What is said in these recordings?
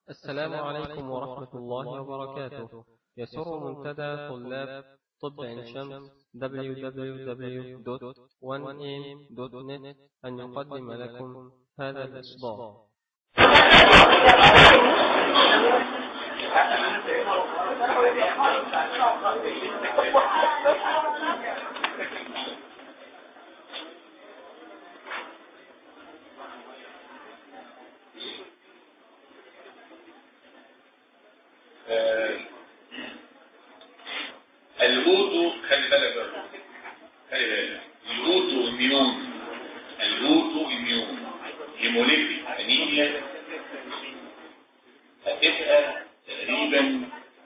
السلام عليكم ورحمة الله وبركاته يسر منتدى طلاب طب عين شمس www.1am.net أن يقدم لكم هذا الإصدار الأوتو خلي بالك بقى خلي بالك الأوتو إميون الأوتو إميون هيموليتيك أنيميا هتبقى تقريبا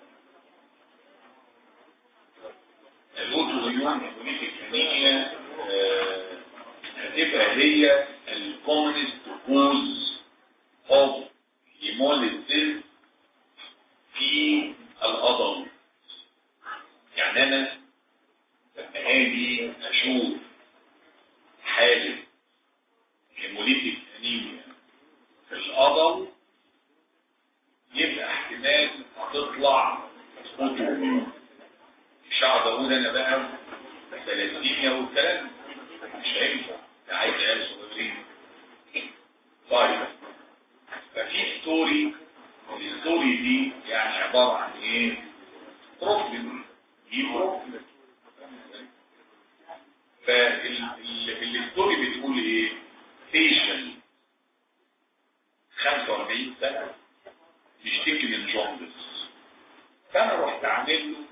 الأوتو إميون هيموليتيك أنيميا آه، هتبقى هي الكومنست كوز اوف هيموليتيز في الأضل يعني انا لما اجي اشوف حالة هيموليتيك انيميا في القضل يبقى احتمال هتطلع اوتوميون مش هقعد اقول انا بقى ثلاثيميا والكلام مش هينفع ده عايز عيال صغيرين طيب ففي ستوري الستوري دي يعني عبارة عن ايه؟ بروبلم دي بروبلم فالستوري بتقول ايه فيشل 45 سنة بيشتكي من جوندس فانا رحت عامل له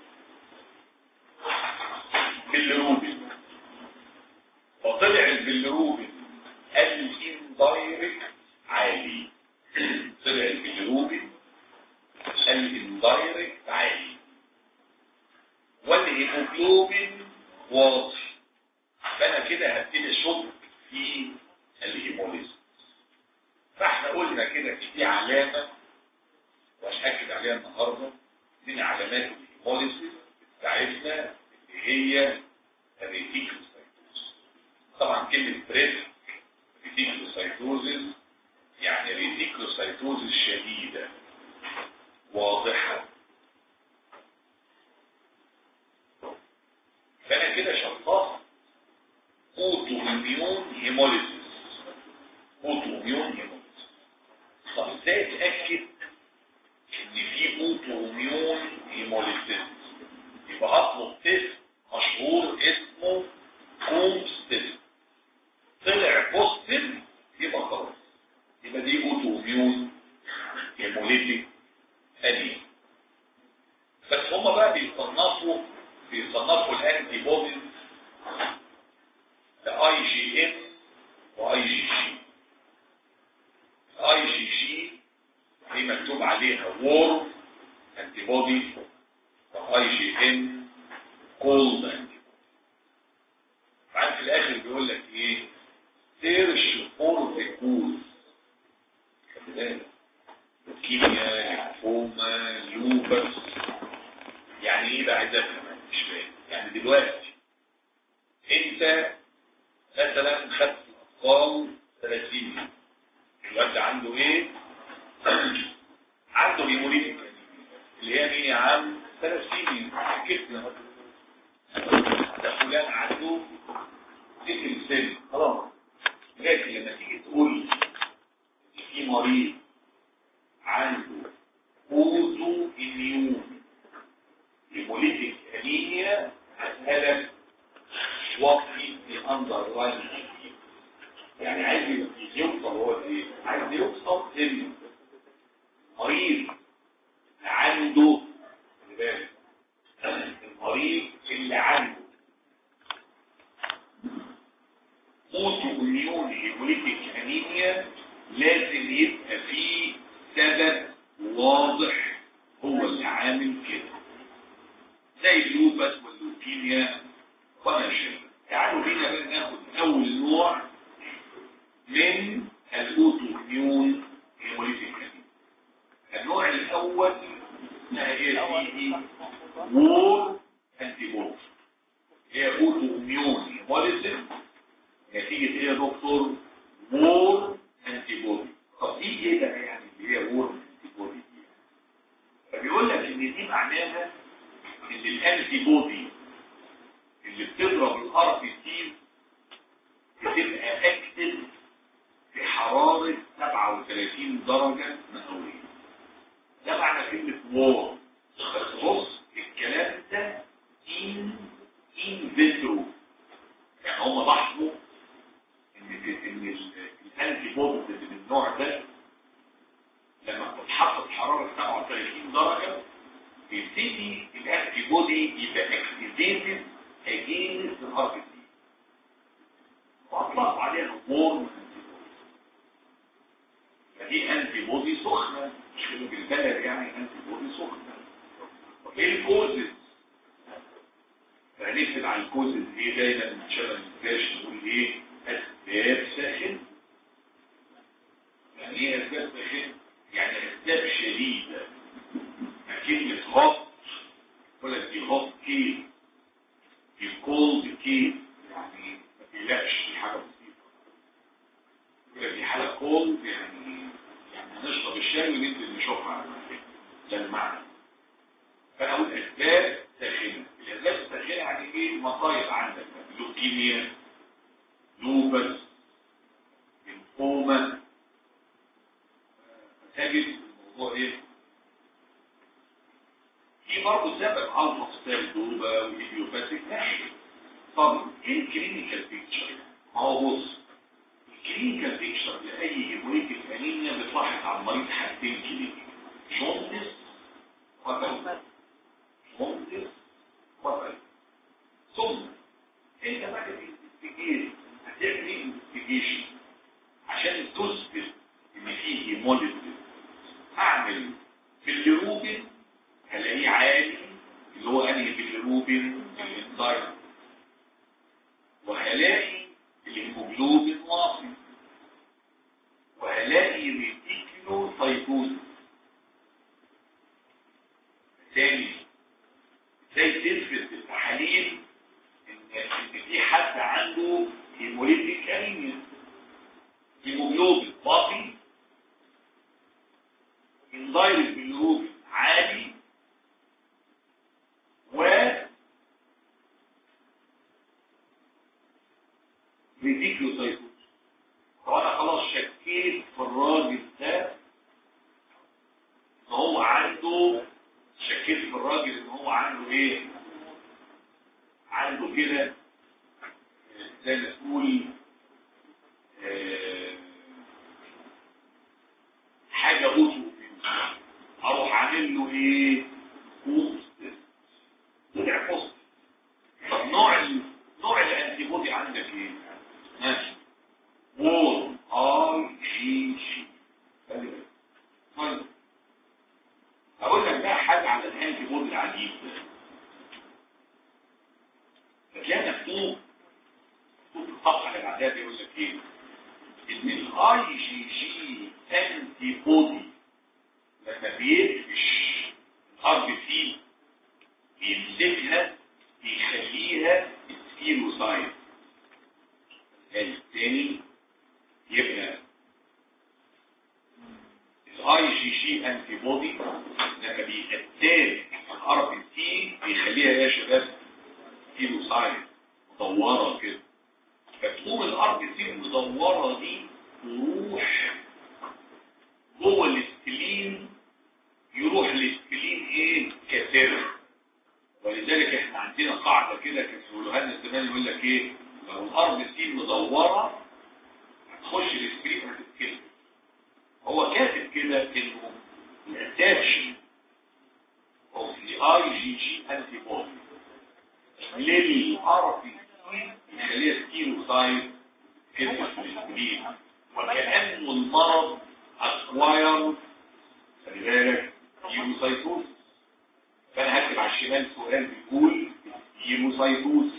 بالروبين فطلع البلروبين الاندايركت عالي طلع البلروبين الاندايركت عالي والهيموجلوبين واطي فانا كده هبتدي اشك في الهيموليزم فاحنا قلنا كده في دي علامه وهنأكد عليها النهارده من علامات الهيموليزم بتاعتنا اللي هي الريتيكلوسايتوز طبعا كلمه بريسك ريتيكلوسايتوزز يعني ريتيكلوسايتوزز شديده واضحه فانا كده شخصت اوتو اميون هيموليسيس اوتو اميون هيموليسيس طب ازاي اتاكد ان في اوتو اميون هيموليسيس يبقى هطلب تيست مشهور اسمه كومز تيست طلع بوزيتيف يبقى خلاص يبقى دي اوتو اميون هيموليتيك انيميا بس هما بقى بيصنفوا بيصنفوا الانتي بوديز لاي جي ام واي جي جي اي جي جي دي مكتوب عليها وور انتي بودي واي جي ام كولد انتي بعد في الاخر بيقول لك ايه سيرش فور ذا كوز خلي بالك لوكيميا ليمفوما لوبس يعني ايه بقى عايز افهم مش فاهم يعني دلوقتي انت مثلا خدت اطفال 30 الواد عنده ايه عنده هيموليتيك اللي هي مين يا عم 30 كتنا ده فلان عنده سكن سن خلاص لكن لما تيجي تقول في مريض عنده اوتو اميون هيموليتيك انيميا هسألك what is the underlying يعني عايز يوصل هو ايه عايز يوصل ان مريض عنده خلي بالك المريض اللي عنده اوتو اميون هيموليتيك انيميا لازم يبقى فيه سبب واضح هو اللي عامل كده زي اللوبس واللوكيميا وما شابه تعالوا بينا بقى ناخد اول نوع من الاوتو اميون هيموليتيك النوع الاول ما هي فيه وور انتي بودي هي اوتو اميون هيموليتيك نتيجه ايه يا دكتور وور انتي بودي طب دي ايه بقى يعني اللي هي وور انتي بودي ان دي معناها ان الانتي بودي اللي بتضرب الار بي سي بتبقى اكتف في حرارة 37 درجة مئوية ده معنى كلمة وور بس بص الكلام ده ان ان فيترو يعني هم لاحظوا ان ان الانتي بودي اللي من النوع ده لما بتتحط في حرارة 37 درجة بيبتدي الانتي بودي يبقى اكتيفيتد اجينست الار بي سي واطلق عليها وورم فدي انتي بودي سخنه مش كده بالبلد يعني انتي بودي سخنه طب ايه الكوزز فهنكتب على الكوزز ايه دايما عشان ما ننساش نقول ايه اسباب ساخنه يعني ايه اسباب ساخنه يعني اسباب شديده كلمه هوت ولا دي هوت كيس دي كولد كيس يعني ما تقلقش دي حاجه بسيطه يقول دي حاله كولد يعني يعني هنشرب الشاي وننزل نشوفها ده المعنى فانا اقول اسباب ساخنه الاسباب الساخنه يعني ايه مصايب عندك لوكيميا لوبس ليمفوما تجد الموضوع ايه في برضه سبب الفا ستايل دوبا والايديوباثيك ماشي طب ايه الكلينيكال بيكتشر ما هو بص الكلينيكال بيكتشر لاي هيموريتيك انيميا بتلاحظ على المريض حاجتين كلينيكال جوندس وبل جوندس وبل ثم انت بقى تنفجير هتعمل ايه انفجيشن عشان تثبت ان في هيموليزيس اعمل بالروبين هلاقيه عالي اللي هو انهي بالروبين الانزايم وهلاقي الهيموجلوبين واطي وهلاقي ريتيكلو سايتوز ثاني ازاي تثبت بالتحاليل ان ان في حد عنده هيموليتيك انيميا هيموجلوبين واطي انزايم بالروبين عالي و ريديكيوسايتوز هو انا خلاص شكيت في الراجل ده ان هو عنده شكيت في الراجل ان هو عنده ايه عنده كده زي ما تقول آه حاجه اوتو اروح عامل له ايه بوست طلع بوست طب نوع ال... نوع الانتي بودي عندك ايه ماشي وول اي جي جي طيب هقول لك بقى حاجه على الانتي بودي العجيب ده هتلاقي مكتوب مكتوب في الصفحه اللي بعدها بيقول لك ايه ان الاي جي جي انتي بودي لما بيقفش الار بي سي بيمسكها بيخليها سبيروسايت الثاني يبقى الاي جي جي انتي بودي لما بيقتل الار بي سي بيخليها يا شباب سبيروسايت مدوره كده فتقوم الار بي سي المدوره دي تروح جوه الاسكلين يروح الاسكلين ايه كثير ولذلك احنا عندنا قاعدة كده كانوا يقولوها لنا زمان يقول لك ايه لو الارض سي مدورة هتخش الاسكلين هتتكلم هو كاتب كده انه الاتاشن اوف ذا اي جي جي انتي بودي للار بي سي يخليها ستيرو سايد كده في الاسكلين وكأنه المرض اكواير خلي بالك يوسايتوس فانا هكتب على الشمال سؤال بيقول يوسايتوس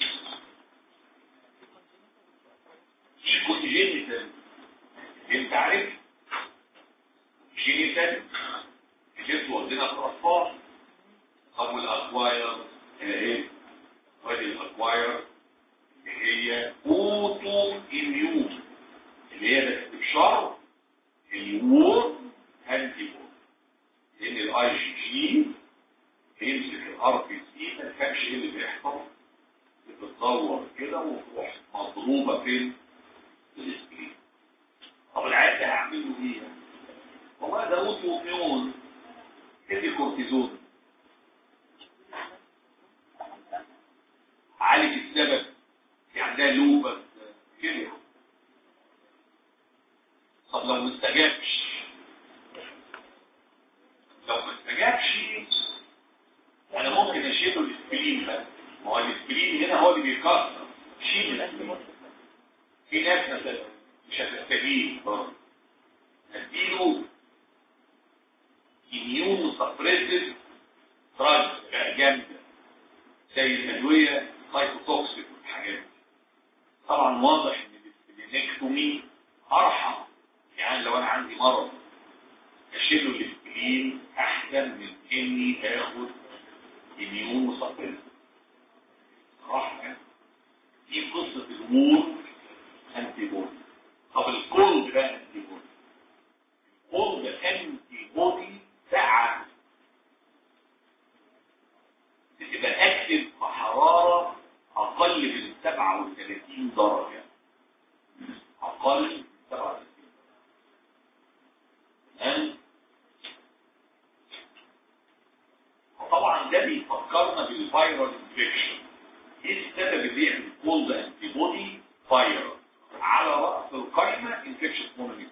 في كونجينيتال انت عارف جينيتال جبت ودينا في الاطفال طب والاكواير هي ايه وادي الاكواير اللي هي اوتو اميون اللي هي بس بشرط الوور انتي بودي لان الاي جي جي بيمسك الار بي سي ما تفهمش ايه اللي بيحصل بتتدور كده وتروح مضروبه فين في الاسبرين طب العيال ده هعمله ايه والله ده اوتو ميون ادي كورتيزون عالج السبب في عندها لوبة كده طب لو ما استجابش لو ما استجابش انا ممكن اشيله الاسبرين بس ما هو الاسبرين هنا هو اللي بيكسر شيل الاسبرين في ناس مثلا مش هتستجيب برضه اديله اميون سبريسيف دراج جامده زي الادويه سايكوتوكسيك والحاجات دي طبعا واضح ان الاسبلينكتومي ارحم يعني لو انا عندي مرض اشيله الاسبلين احسن من اني اخد اميون مسبريسيف صراحه يعني دي قصه الامور انتي بودي طب الكولد بقى انتي بودي الكولد انتي بودي ساعة بتبقى اكتف بحرارة اقل من 37 درجة اقل من 37 درجة وطبعا ده بيفكرنا بالفيروس انفكشن ايه السبب اللي يعمل كولد انتي بودي فيروس على رأس القائمة انفكشن مونوميكس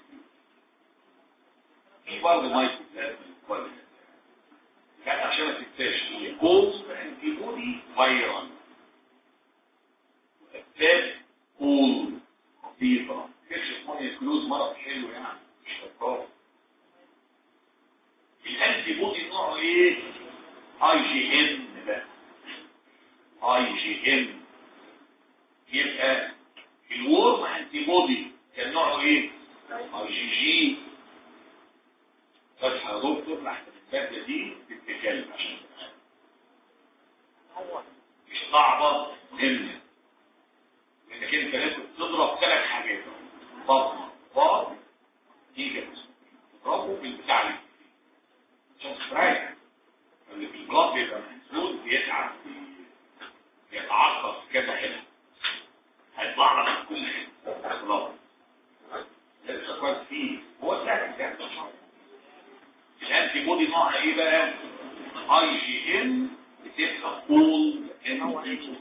في برضه مايكرو بلازما يعني عشان ما تنساش كوز انتي بودي فيرال واتاك كول خطيطة انفكشن مونوميكس مرض حلو يعني مش بطال الانتي بودي نوعه ايه؟ اي جي ان بقى اي جي ان يبقى الورم انتي بودي كان نوعه ايه اي جي جي فتحة يا دكتور تحت المادة دي تتكلم عشان مش صعبة مهمة لانك انت لازم تضرب ثلاث حاجات بطن بطن تيجي تضربه بالبتاع اللي عشان تستريح اللي في البلاط بيبقى محسود بيتعب بيتعقص كذا حته هيطلع لك كل حته خلاص لسه كويس فيه هو سهل ده الانتي بودي نوعها ايه بقى اي جي ام بتبقى طول ان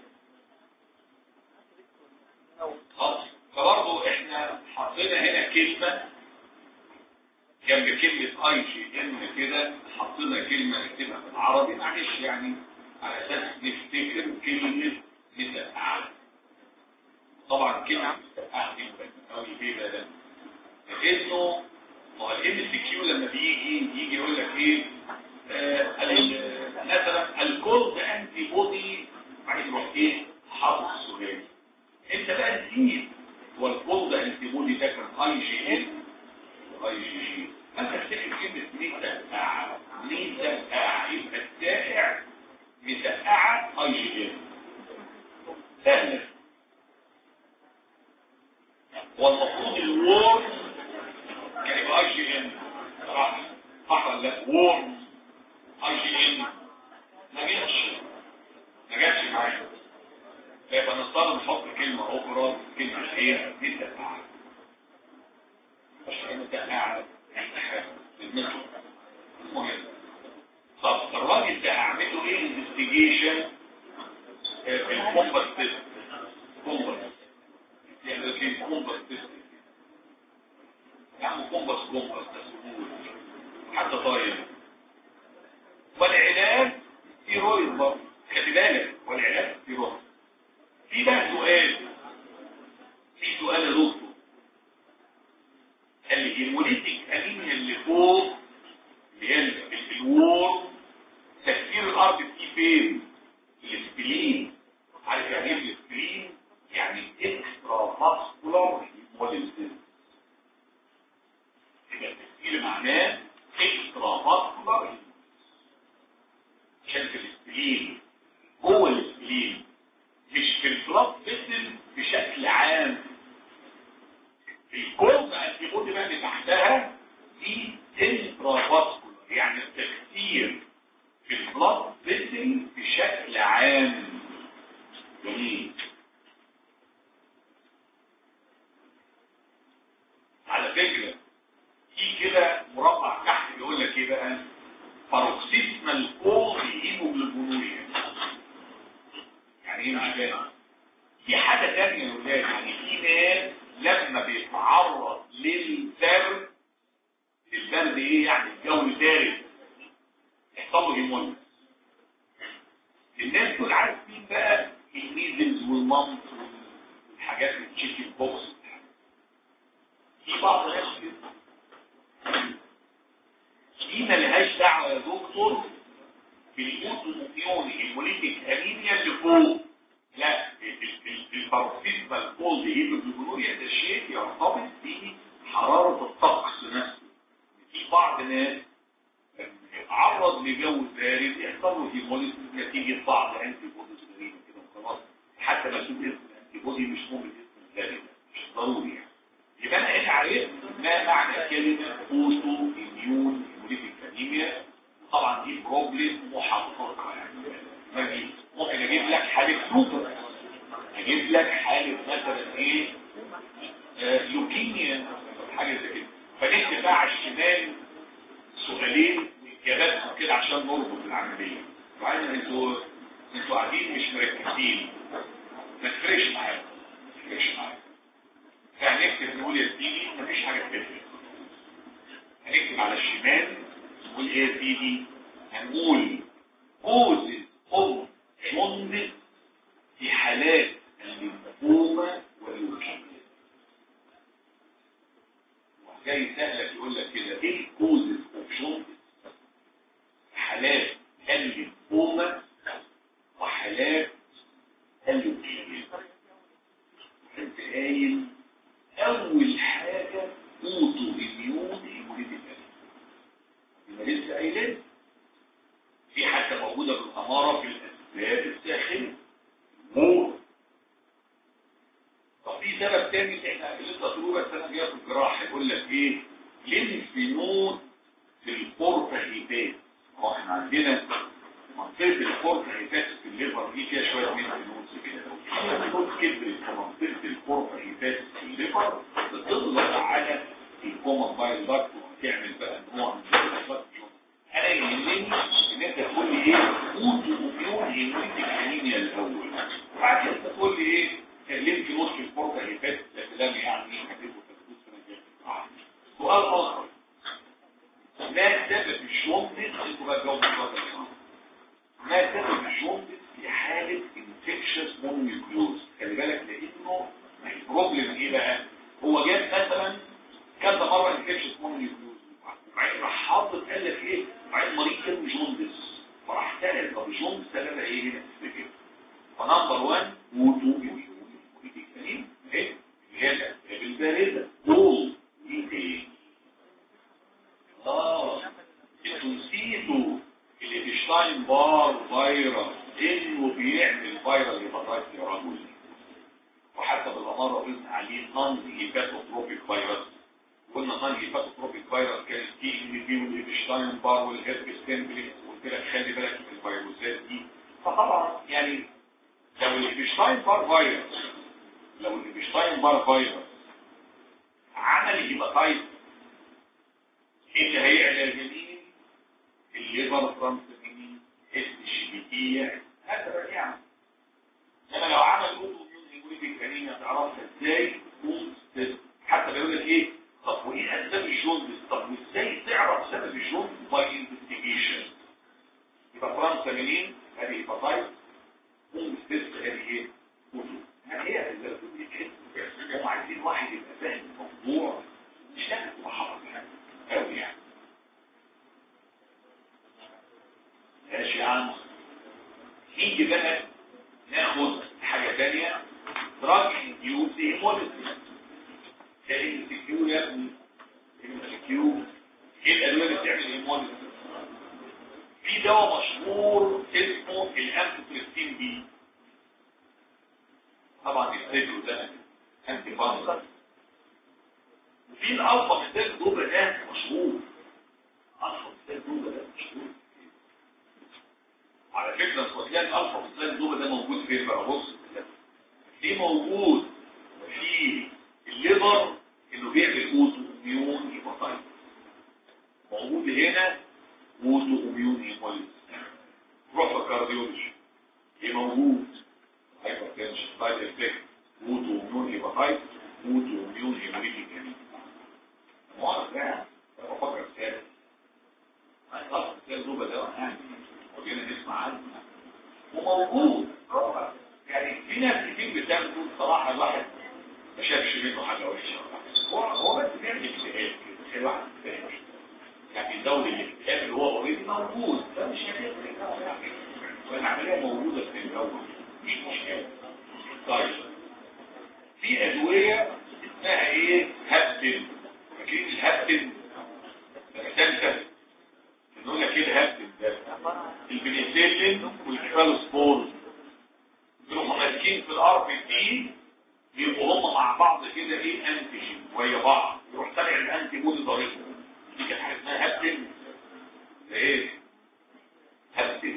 خلاص فبرضه احنا حطينا هنا كلمه جنب كلمه اي جي ام كده حطينا كلمه نكتبها بالعربي معلش يعني على اساس نفتكر كلمه مسقعه طبعا كلمه مسقعه دي قوي ليه ده لانه هو الام سي كيو لما بيجي يجي يقول لك ايه آه مثلا الكولد انتي بودي عايز يروح ايه حاطط السؤال انت بقى تزيد هو الكولد انتي بودي ده كان اي جي ان اي جي جي انت تفتكر كلمه مسقعه مسقعه يبقى السائع مسقعه اي جي ان سهله والمفروض الوورم كان يبقى اي جي ان صح صح ولا لا وورم اي جي ان ما جاتش ما جاتش معايا فيبقى نضطر نحط كلمه اخرى كلمه ايه مسقعه مش مسقعه احنا حاجه المهم طب الراجل ده هعمله ايه انفستيجيشن في الكومباس تيست كومباس يعني في كومباس تيست يعني كومباس كومباس تسهول حتى طاير والعلاج ستيرويد برضه خلي بالك والعلاج ستيرويد في بقى سؤال في سؤال يا دكتور الهيموليتيك انيميا اللي فوق اللي هي الوور تكسير الارض فيه فين الاسبلين عارف يعني ايه الاسبلين يعني اكسترا ماسكولار هيموليزيس يبقى التكسير معناه اكسترا ماسكولار عشان في الاسبلين جوه الاسبلين مش في البلاد فيسل بشكل عام الكورد انتيبودي بقى اللي تحتها دي انترافاسكولار يعني التكسير في البلاد فيسل لك ايه بقى باروكسيزمال كول هيموجلوبينوريا يعني ايه مش فاهم في حاجه ثانيه يا ولاد يعني في ناس لما بيتعرض للبرد البرد ايه يعني الجو البارد يحصل له هيموليز الناس دول عارفين بقى الميزلز والمامس والحاجات التشيكن بوكس في بعض الناس دي ملهاش دعوه يا دكتور بالاوتوميون الموليتيك انيميا اللي فوق لا الباروكسيزمال كولد هيموجلوبينوريا ده شيء يرتبط بحراره الطقس نفسه في بعض الناس يتعرض لجو بارد يحصل له هيموليز نتيجه بعض انتي بوديز غريبه كده وخلاص حتى ما تشوف اسم الانتي بودي مش مهم اسم غريب مش ضروري يعني يبقى انا هنا عرفت ما معنى كلمه اوتو اميون هيموليتيك انيميا طبعا دي بروبلم محققه يعني ما ممكن اجيب لك حاله سوبر اجيب لك حاله مثلا ايه آه لوكيميا حاجه زي كده فنكتب بقى على الشمال سؤالين اجاباتهم كده عشان نربط العمليه وعايز انتوا انتوا قاعدين مش مركزين ما تفرقش معايا ما تفرقش معايا فهنكتب نقول يا سيدي مفيش حاجه تفرق هنكتب على الشمال نقول ايه يا سيدي هنقول كوزز ام جندس في حالات الليمفوما واللوكيميا جاي سهلك يقول لك كده ايه الكوزز اوف جندس حالات الليمفوما وحالات اللوكيميا انت قايل اول حاجه اوتو اميون هيموليتيك يبقى لسه قايلين في حتى موجوده في الاماره في الاسباب الداخليه مور طب في سبب تاني احنا لسه طلوع السنه الجايه في الجراحه يقول لك ايه لينف نود في الفورفاهيتات هو احنا عندنا منطقه الفورفاهيتات في الليفر دي فيها شويه من نودز كده لو في نود كبرت في منطقه الفورفاهيتات في الليفر بتضغط على الكومن بايل داكت وتعمل بقى نوع من الضغط انا يهمني ان انت تقول لي ايه اوتو اميون هيموليتيك انيميا الاول وبعد كده تقول لي ايه كلمت نص الفرقه اللي فاتت ده كلام يعني هتبقى تدوس سنه سؤال اخر ما سبب الشومبس انتوا بقى جاوبوا السؤال ما سبب الشومبس في حاله انفكشس مونيوكلوز خلي بالك لانه البروبلم ايه بقى هو جاب مثلا كذا مره انفكشس مونيوكلوز وبعدين راح حاطط قال لك ايه وبعدين مريض كان جوندس فراح سأل طب جوندس ثلاثة ايه هنا تفتكر فنمبر 1 وضوء الكريم ايه هي الاسباب البارده دول ايه تاني اه انتوا نسيتوا الابشتاين بار فيروس انه بيعمل فيروس هيباتايتس يا رجل وحتى بالاماره قلنا عليه نون هيباتوتروبيك فيروس قلنا نون هيباتوتروبيك فيروس كان التي ان بي والابشتاين بار والهيربس سيمبلي قلت لك خلي بالك من الفيروسات دي فطبعا يعني لو الابشتاين بار فيروس لو الابشتاين بار فيروس عمل هيباتايتس ايه اللي هيعلى الجنين الليفر ترانسمينين اس جي بي تي هذا بقى يعني انما لو عمل اوتو هيموليتيك انيميا تعرفها ازاي حتى بيقول لك ايه طب وايه اسباب الجوندس طب وازاي تعرف سبب الجوندس باي انفستيجيشن يبقى ترانسمينين هذه هيباتايتس ومستيست هذه ايه اوتو هي هم عايزين واحد يبقى فاهم الموضوع مش لازم تبقى حافظ قوي يعني ماشي يا عم نيجي بقى ناخد حاجة تانية دراج انديوز هيموليزم ده الانسكيو يا ابني الانسكيو ايه الادوية اللي بتعمل هيموليزم في دواء مشهور اسمه الامفوتريستين بي طبعا يستدلوا ده انتي فانجل وفي الالفا مثال دوبا ده مشهور الفا مثال دوبا ده مشهور على فكرة تلاقي الالفا مثال دوبا ده موجود فين بقى بص في موجود في الليبر انه بيعمل اوتو ميون هيباتايتس موجود هنا اوتو اميون هيموليز روح في الكارديولوجي ايه موجود هايبرتنشن سايد افكت اوتو اميون هيباتايت اوتو اميون هيموليتيك انيميا مؤاخذة يعني بفكر سيادة أصلا سيادة دوبة ده يعني وجينا نسمع عنه وموجود يعني في ناس كتير بتاخده صراحة الواحد ما شافش منه حاجة وحشة هو هو بس بيعمل اجتهاد كده تخيل واحد اجتهاد يعني يزود الاجتهاد اللي هو اوريدي موجود ده مش هتفرق والعملية موجودة في الأول مش مشكلة طيب في أدوية اسمها ايه هبتن فاكرين الهبتن تنسى نقول لك ايه الهبتن ده البنسلين والكفالوسبور يروحوا ماسكين في الارض دي يبقوا هم مع بعض كده ايه انتيجين ويا بعض يروح طالع الانتي بودي طريقهم دي كانت حاجه اسمها هبتن ايه هبتن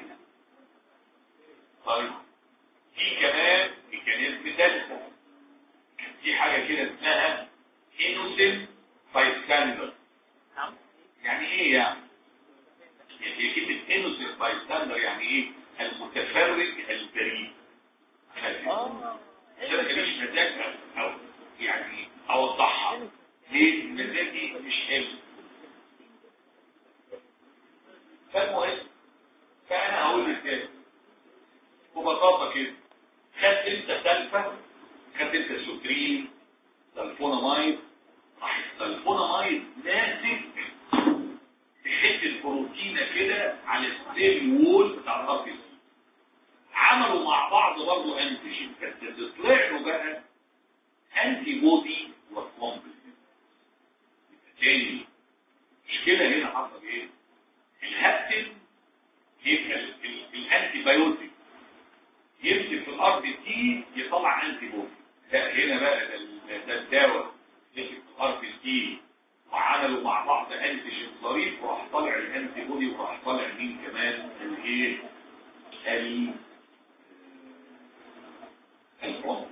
طيب في كمان ميكانيزم ثالثه في حاجه كده اسمها انوسين بايستاندر يعني ايه يعني هي كلمه انوسين بايستاندر يعني ايه المتفرج البريء كده كده مش مزاج او يعني اوضحها ليه مزاجي مش حلو فالمهم فانا هقول ازاي ببساطه كده خدت انت سلفه خدت انت سوترين سلفونامايد راح السلفونامايد ماسك حته بروتينه كده على السيل وول بتاع الرفس عملوا مع بعض برضه انتيجين بس تطلع له بقى انتي بودي وكومبلكس تاني المشكله هنا حصل ايه الهبتن يبقى الانتي بايوتيك يمسك في الارض دي يطلع انتي بودي لا هنا بقى ده, ده الدواء مسك في الارض دي وعملوا مع بعض انتيجين ظريف وراح طالع الانتي بودي وراح طالع مين كمان الايه ال الفرن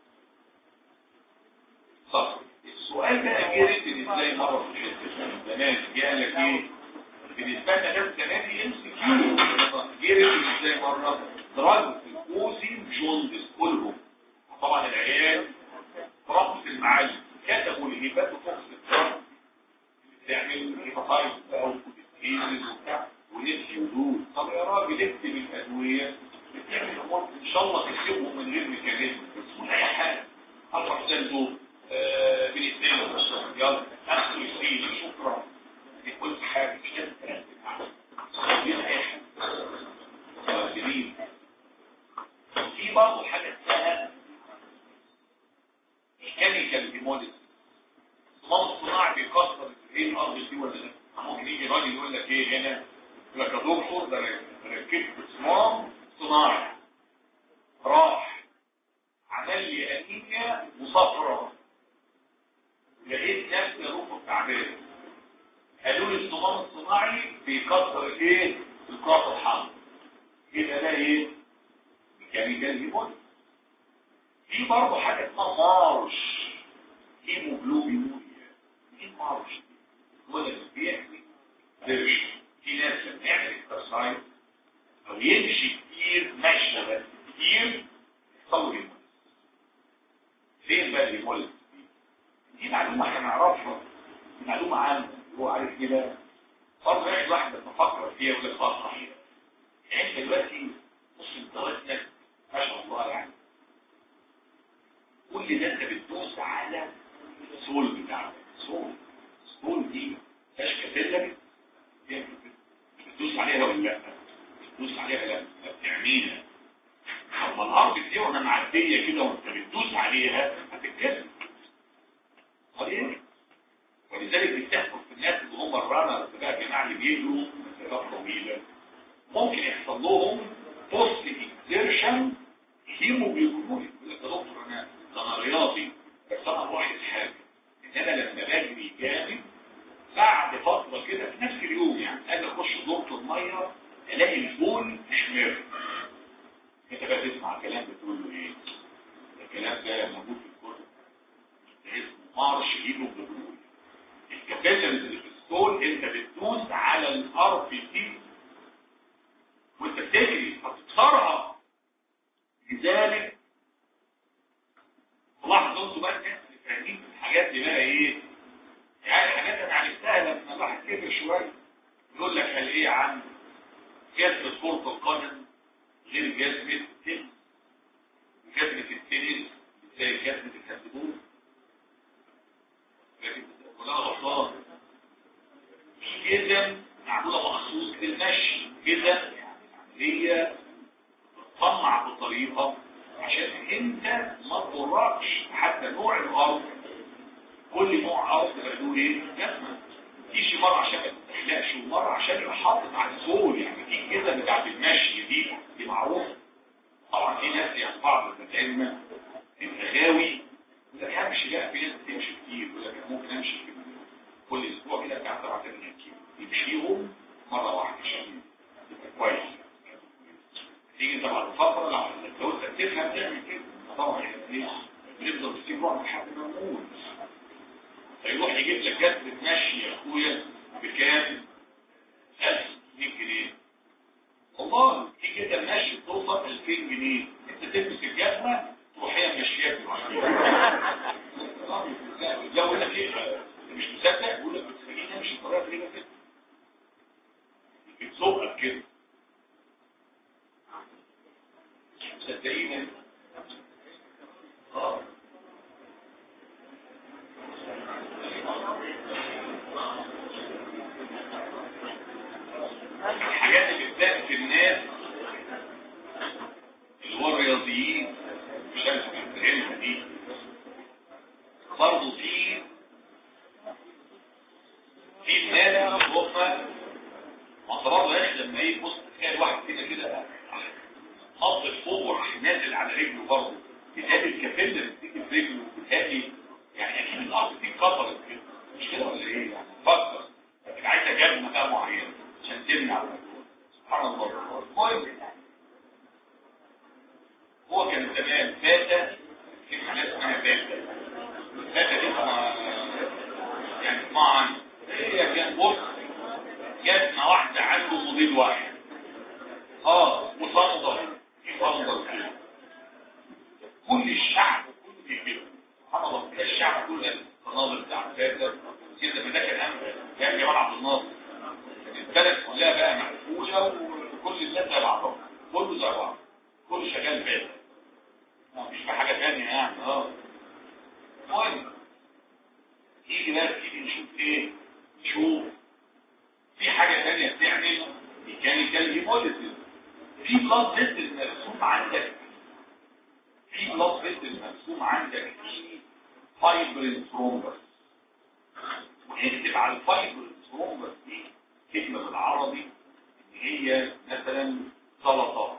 صح السؤال بقى جه ريتن ازاي مره في الحته زمان جه لك ايه بالنسبه لنا ده السنه دي ام سي كيو جه ريتن ازاي مره دراج الكوزين جوندس كلهم طبعا العيال رقص المعالم كتبوا الهيبات فوكس الدراج بتعمل هيباتايت او كوتيزيز وبتاع ونفسي ودود طب يا راجل اكتب الادويه بتعمل امور ان شاء الله تكسبهم من غير ميكانيزم بس من اي حاجه اطرح زنزو بنستيل يلا اخذ يسير شكرا دي كل حاجه مش لازم ترتب عليها اي حاجه جميل في برضه حاجه اسمها كيميكال ديموليس صمام الصناعي بيكسر ايه الارض دي ولا لا ممكن يجي راجل يقول لك ايه هنا يقول لك يا دكتور ده ركبت صمام صناعي راح عمل لي انيميا وصفرة لقيت نفسي روح التعبير قالوا لي الصمام الصناعي بيكسر ايه الكرات الحمراء يبقى ده ايه ميكانيكال هيمون في برضه حاجه اسمها مارش هيموجلوبينوريا ايه مارش ولا بيحمي درش في ناس لما يعمل اكسرسايز او يمشي كتير مشى بس كتير يحصل له فين بقى الهيموليز دي معلومه احنا نعرفها معلومه عامه هو عارف كده برضه يقعد واحد بتفكر فيها يقول لك اه صحيح يعني انت دلوقتي بص انت وزنك ما شاء الله يعني كل ده انت بتدوس على السول بتاعك السول السول دي مش كتلك بتدوس عليها ولا لا بتدوس عليها لا بتعميها اما الارض دي وانا معديه كده وانت بتدوس عليها هتتكسر طبيعي ولذلك بتحكم في الناس اللي هم الرانرز بقى الجماعه اللي بيجروا مسافات طويله ممكن يحصل لهم بوست اكزيرشن هيموجلوبين يقول لك يا دكتور انا انا رياضي بس انا بلاحظ حاجه ان انا لما بجري جامد بعد فتره كده في نفس اليوم يعني اجي اخش دورة الميه الاقي البول محمر انت بقى تسمع كلام بتقول له ايه الكلام ده موجود في الكتب اسمه مارش هيموجلوبين الكابيلاريز اللي في الستول انت بتدوس على الار بي سي شويه يقول لك قال ايه عن جذب كرة القدم غير جذب التنس جذب التنس زي جذب الكاتبون لكن كلها غلطان في جزم معمولة مخصوص للمشي جزم هي تصنع بطريقة عشان انت ما تضركش حتى نوع الارض كل نوع ارض له ايه جزمه تيجي مرة عشان ما تحلقش ومرة عشان يبقى حاطط على الزول يعني دي كده بتاعت المشي دي دي معروفة طبعا في ناس يعني بعض المتعلمة الغاوي يقول لك همشي لا في ناس بتمشي كتير يقول لك أنا ممكن امشي كل اسبوع كده بتاع 7 8 كيلو يمشيهم مرة واحدة عشان يبقى كويس تيجي طبعا فترة لو لو انت تفهم تعمل كده طبعا يعني ليه بنفضل في بعض لحد ما نموت فيروح يجيب لك جذب ماشي يا اخويا بكام 1000 جنيه والله في كده ماشي توصل 2000 جنيه انت تلبس الجزمه تروح هي ماشياك لا يقول لك ايه مش مصدق يقول لك بس خليني امشي بطريقه كده كده بتزقك كده صدقيني اه الحاجات اللي بتلاقي في الناس اللي هو الرياضيين مش عارف العلم دي برضه في في الناس اللي هم ما برضه يا اخي لما يجي بص تلاقي واحد كده كده حط فوق وراح نازل على رجله برضه بتهدي الكابيلا اللي بتيجي في رجله بتهدي يعني اكيد الارض دي اتكسرت كده مش كده ولا ايه يعني فكر لكن عايزه جزمه بقى معينه عشان تمنع سبحان الله المهم هو كان زمان فاتة في حاجات اسمها فاتة فاتة دي يعني طبعا هي كان بص جزمة واحدة عنده مضيد واحد اه وصندر في صندر كده كل الشعب كله كده سبحان الله الشعب كله الصنادر بتاع فاتة كده ما ده كان كان جمال عبد الناصر البلد كلها بقى مقفولة وكل الناس زي بعضها كله زي بعض كله شغال فاتة مش في حاجة تانية يعني اه المهم يجي بقى تيجي نشوف ايه نشوف في حاجة تانية بتعمل ميكانيكال هيموليسيس في بلاد فيسل مرسوم عندك في بلاد فيسل مرسوم عندك في فايبرين ثرومبس ونكتب على الفايبرين ثرومبس دي كلمة بالعربي ان هي مثلا سلطة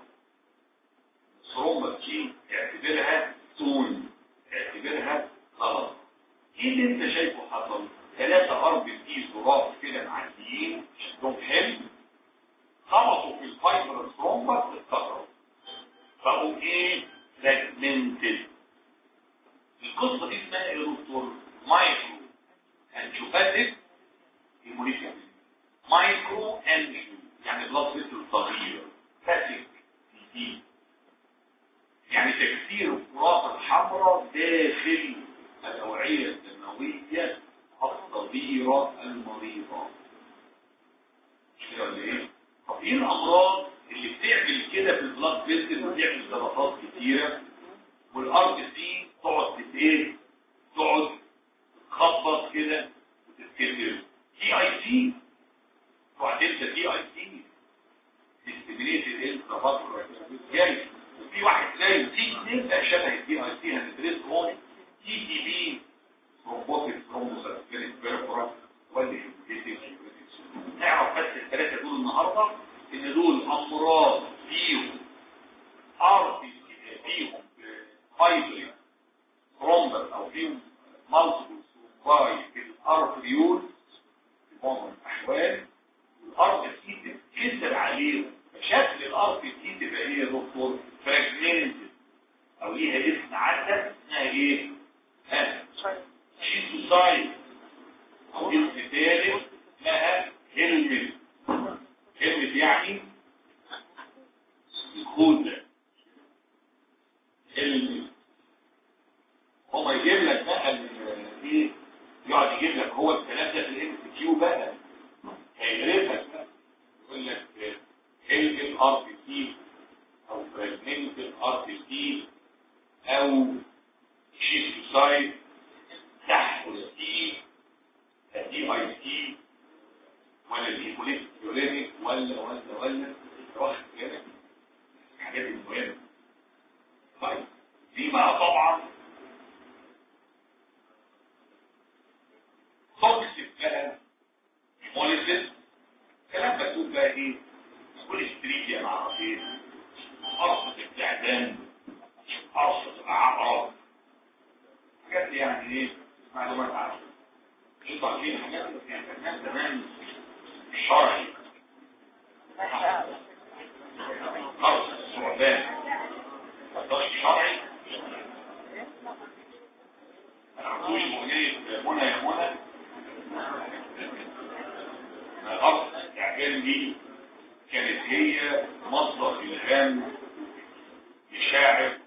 ثرومبس دي اعتبرها تون اعتبرها سلطة ايه اللي انت شايفه حصل ثلاثة ارض في زراف كده معديين شكلهم حلو خبطوا في الفايبر الثرومبس اتكسروا بقوا ايه فراجمنتد القصة دي اسمها ايه يا دكتور مايكرو انجوباتيك هيموليتيك مايكرو انجيو يعني بلاد فيسل صغير فاسك دي يعني تكسير الكرات الحمراء داخل الأوعية الدموية الصغيرة المريضة مش كده ولا ايه؟ طب ايه الأمراض اللي بتعمل كده في البلاد فيسل وبتعمل سرطات كتيرة والأرض دي تقعد ايه؟ تقعد تخبط كده وتتكسر تي اي سي وبعدين ده تي اي سي استمريتد انترافاسكولار جاي وفي واحد زي تي اثنين ده شبه التي اي سي هندرس هون تي دي بي روبوتيك ثرومبوسيرفيريك بيرفورا واللي نعرف بس الثلاثه دول النهارده ان دول امراض فيهم ار فيهم فايبرين ثرومبس او فيهم مالتيبل ثرومباي في الارتريول في معظم الاحوال الارض دي تتكسر عليهم شكل الارض دي تبقى ايه يا دكتور فراجمنتد او ليها اسم عندك اسمها ايه ها شيزوسايد او اسم ثالث اسمها هيلمت هيلمت يعني الخوذة هيلمت هو يجيب لك بقى ايه يقعد يجيب لك هو الكلام ده في الام كيو بقى هيغرفك يقول لك هيلب ار بي سي او فراجمنت ار بي سي او شيستوسايد تحت السي الدي اي سي ولا الهيبوليت يورينيك ولا ولا ولا واخد بالك الحاجات المهمه طيب دي بقى طبعا توكسيك بقى هيموليسيس كلام مكتوب بقى ايه كل ستريت مع عربيه قرصة التعبان قرصة العقرب حاجات يعني ايه معلومات عامة انتوا عارفين حاجات يعني كان زمان شرعي قرصة الثعبان مقدرش شرعي ما عندوش مغنية منى يا منى قرصة التعبان دي كانت هي مصدر الهام لشاعر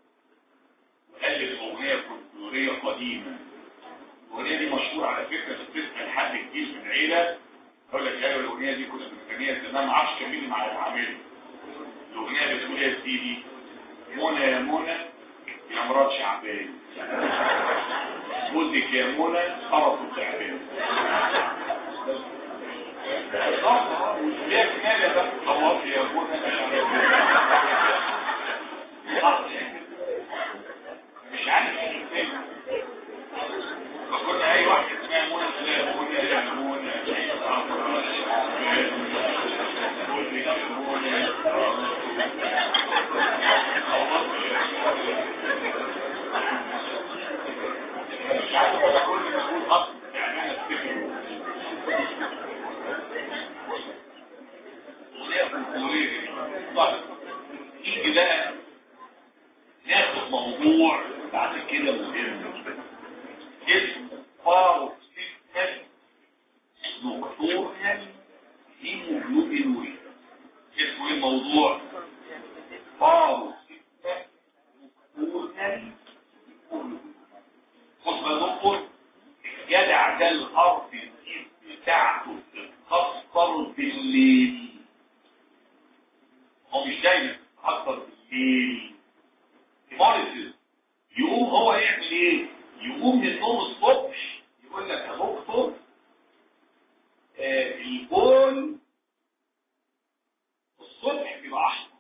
ألف أغنية فولكلورية قديمة الأغنية دي مشهورة على فكرة بتسأل حد كتير من العيلة يقول لك ايوه الأغنية دي كنا بنغنيها زمان ما اعرفش كان مين مع العامل الأغنية بتقول يا سيدي منى يا منى يا مرات شعبان جوزك يا منى خرط التعبان ليه كمالة بقى خلاص يا منى مش عارف ايه فكنا اي واحد اسمها منى تلاقي منى يا منى مش عارف ولا كل مسؤول اصلا يعني انا افتكر نيجي بقى ناخد موضوع بعد كده مهم اسمه باروكسيستال نوكتورنال هيموجلوبينوريا اسمه ايه الموضوع باروكسيستال نوكتورنال خد بالكم الجدع ده الارض بتاعته بتتكسر بالليل هو مش دايما بتتكسر بالليل هيموليسيس يقوم هو يعمل ايه يقوم من النوم الصبح يقول لك يا دكتور آه البول الصبح بيبقى احمر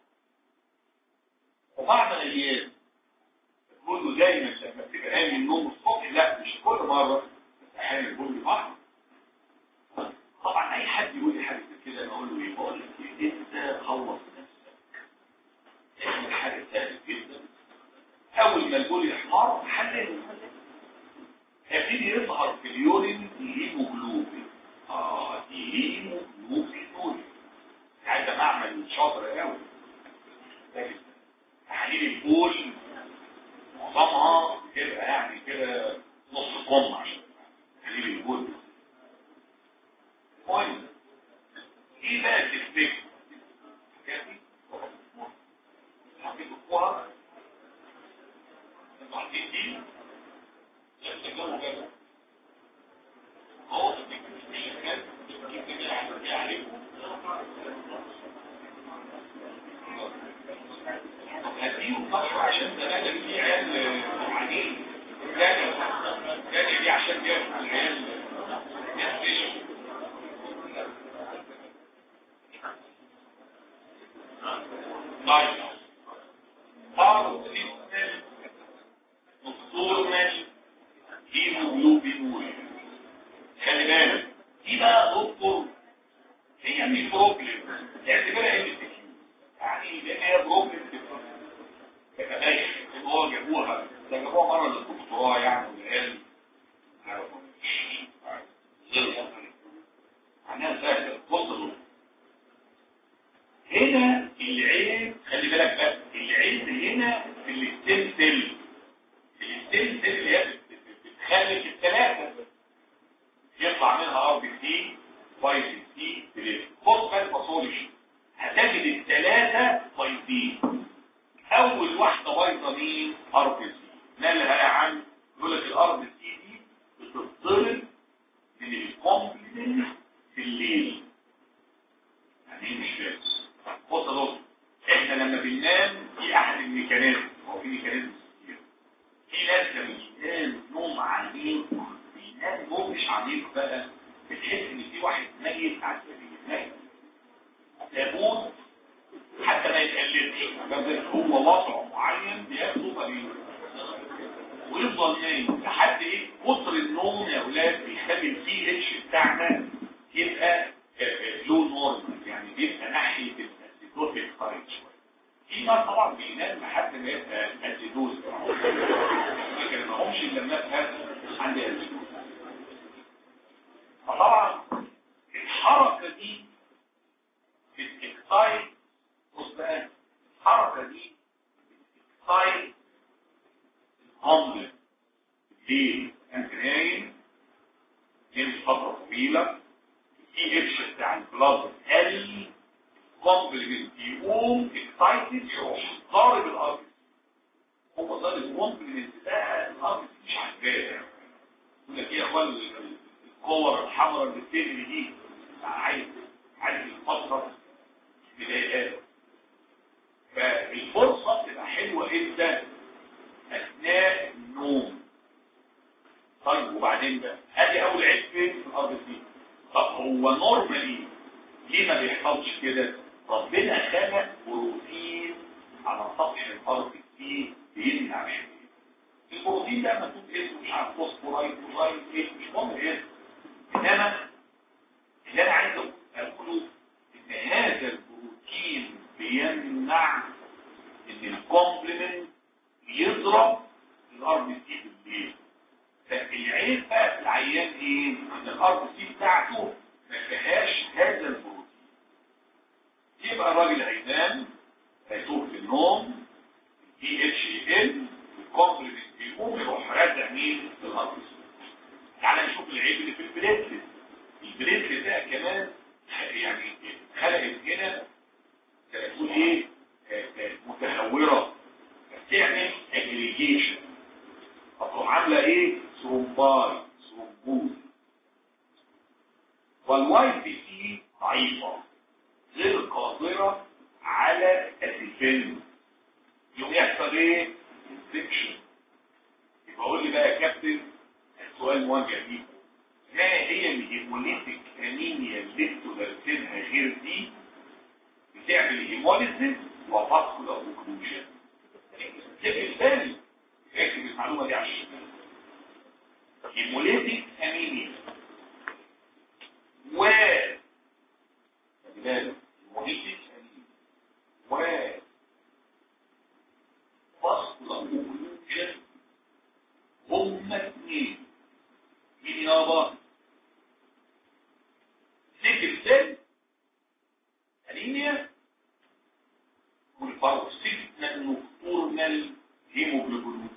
وبعد ايام تقول له دايما لما تبقى قايم من النوم الصبح لا مش كل مره احيانا البول بيبقى احمر طبعا اي حد يقول لي حاجه كده انا اقول له ايه بقول لك إيه؟ انت خلص نفسك اعمل حاجه سهله جدا اول ما البول يحمر حلله هيبتدي يظهر في اليورين الهيموجلوبين اه الهيموجلوبين عايز اعمل شاطر قوي تحليل البول معظمها تبقى يعني كده نص كم عشان تحليل البول المهم ايه بقى تفتكر حطيت الكوره بعدين دي يستجمعوا كده هو مش كان يمكن يعرف هديهم بحر عشان زمان في عيال عاديين تاني تاني دي عشان بياكل العيال يفشوا طيب صاروا سيستم دكتور ماشي هيموجلوبين خلي بالك دي بقى دكتور هي مش بروبلم اعتبرها ام يعني لان هي بروبلم يبقى بايخ ان هو جابوها ده جابوها مره للدكتوراه يعني والعلم معناها سهله بص هنا العين خلي بالك بس العين هنا في الستيم سيل الستيم سيل اللي هي بتخلف الثلاثه يطلع منها ار بي سي واي بي سي بليف بص بقى الباثولوجي هتجد الثلاثه بايظين اول واحده بايظه مين ار بي سي مالها يا عم يقول لك الار بي سي دي بتتضرب من الكومبلمنت في الليل مين مش فاهم بص يا دكتور احنا لما بننام في احد الميكانيزم هو في ميكانيزم كتير في ناس لما بينام نوم عميق بينام نوم مش عميق بقى بتحس ان في واحد ميت على السرير ميت لابد حتى ما يتقلبش هو وضع معين بياخده ما ويفضل نايم لحد ايه كتر النوم يا اولاد بيخلي البي اتش بتاعنا يبقى لو نورمال يعني بيبقى ناحيه الاسيدوتيك سايد شويه في ناس طبعا بينام لحد ما يبقى اسيدوز لكن ما همش الا لما افهم عندي اسيدوز فطبعا الحركه دي في الاكسايد بص بقى الحركه دي الاكسايد عمر ليه انت نايم نايم فتره طويله البي اتش بتاع البلاد قل كومبلمنت يقوم اكسايتد يروح ضارب الارض هو ضارب كومبلمنت ده الارض مش عاجباه يقول لك ايه يا اخوان الكور الحمراء اللي بتجري دي عايز عايز الفتره مضايقاه فالفرصه تبقى حلوه جدا اثناء النوم طيب وبعدين بقى ادي اول عيب فين في الارض دي طب هو نورمالي ليه ما بيحصلش كده ربنا خلق بروتين على سطح الارض دي بيمنع الحمل البروتين ده مكتوب اسمه مش عارف فوسفورايد فوسفورايد ايه مش مهم ايه انما اللي انا عايز اقوله ان هذا البروتين بيمنع ان الكومبلمنت يضرب الارض دي بالليل فالعيب بقى في العيان ايه ان الارض دي بتاعته ما فيهاش هذا البروتين يبقى الراجل هينام هيتوه في النوم دي اتش ال الكومبلمنت بيقوم يروح رازع مين في الارض تعالى نشوف العيب اللي في البليتلت البليتلت ده كمان يعني خلقت هنا تقول ايه متهوره تعمل اجريجيشن هتروح عامله ايه ثرومباي ثرومبوز والواي بي سي ضعيفه غير قادره على الديفنس يوم يحصل ايه انفكشن يبقى قول لي بقى يا كابتن السؤال موجه ليك ما هي الهيموليتيك انيميا اللي انتوا دارسينها غير دي بتعمل هيموليسيس وفاسكولار اوكلوجن تبقى بالي اكتب المعلومة دي عشان هيموليتيك انيميا و بالك هيموليتيك انيميا و فاسكولار اوكلوجن هما اثنين مين يابا سيكل سيل انيميا والباروكسيزمال نوكتورنال هيموجلوبين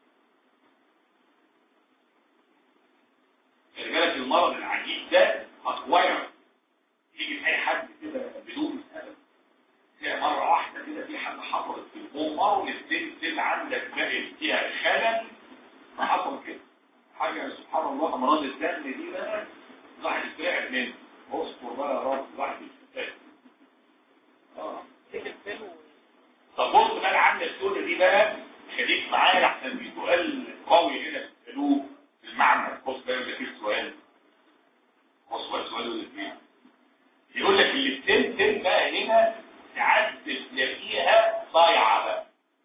خلي بالك المرض العجيب ده اكواير يجي في اي حد كده بدون سبب تلاقي مره واحده كده في حاجه حصلت في الامه والسيل سيل عندك بقت فيها خلل فحصل كده حاجه سبحان الله امراض الدم دي بقى الواحد يترعب منه اصبر بقى يا رب الواحد يتفاهم اه طب بص بقى العامله السوداء دي بقى خليك معايا احسن في سؤال قوي هنا بتسالوه في المعمل بص بقى ده في سؤال بص بقى السؤال اللي فيه يقول لك الستين بقى هنا ساعات تلاقيها ضايعه بقى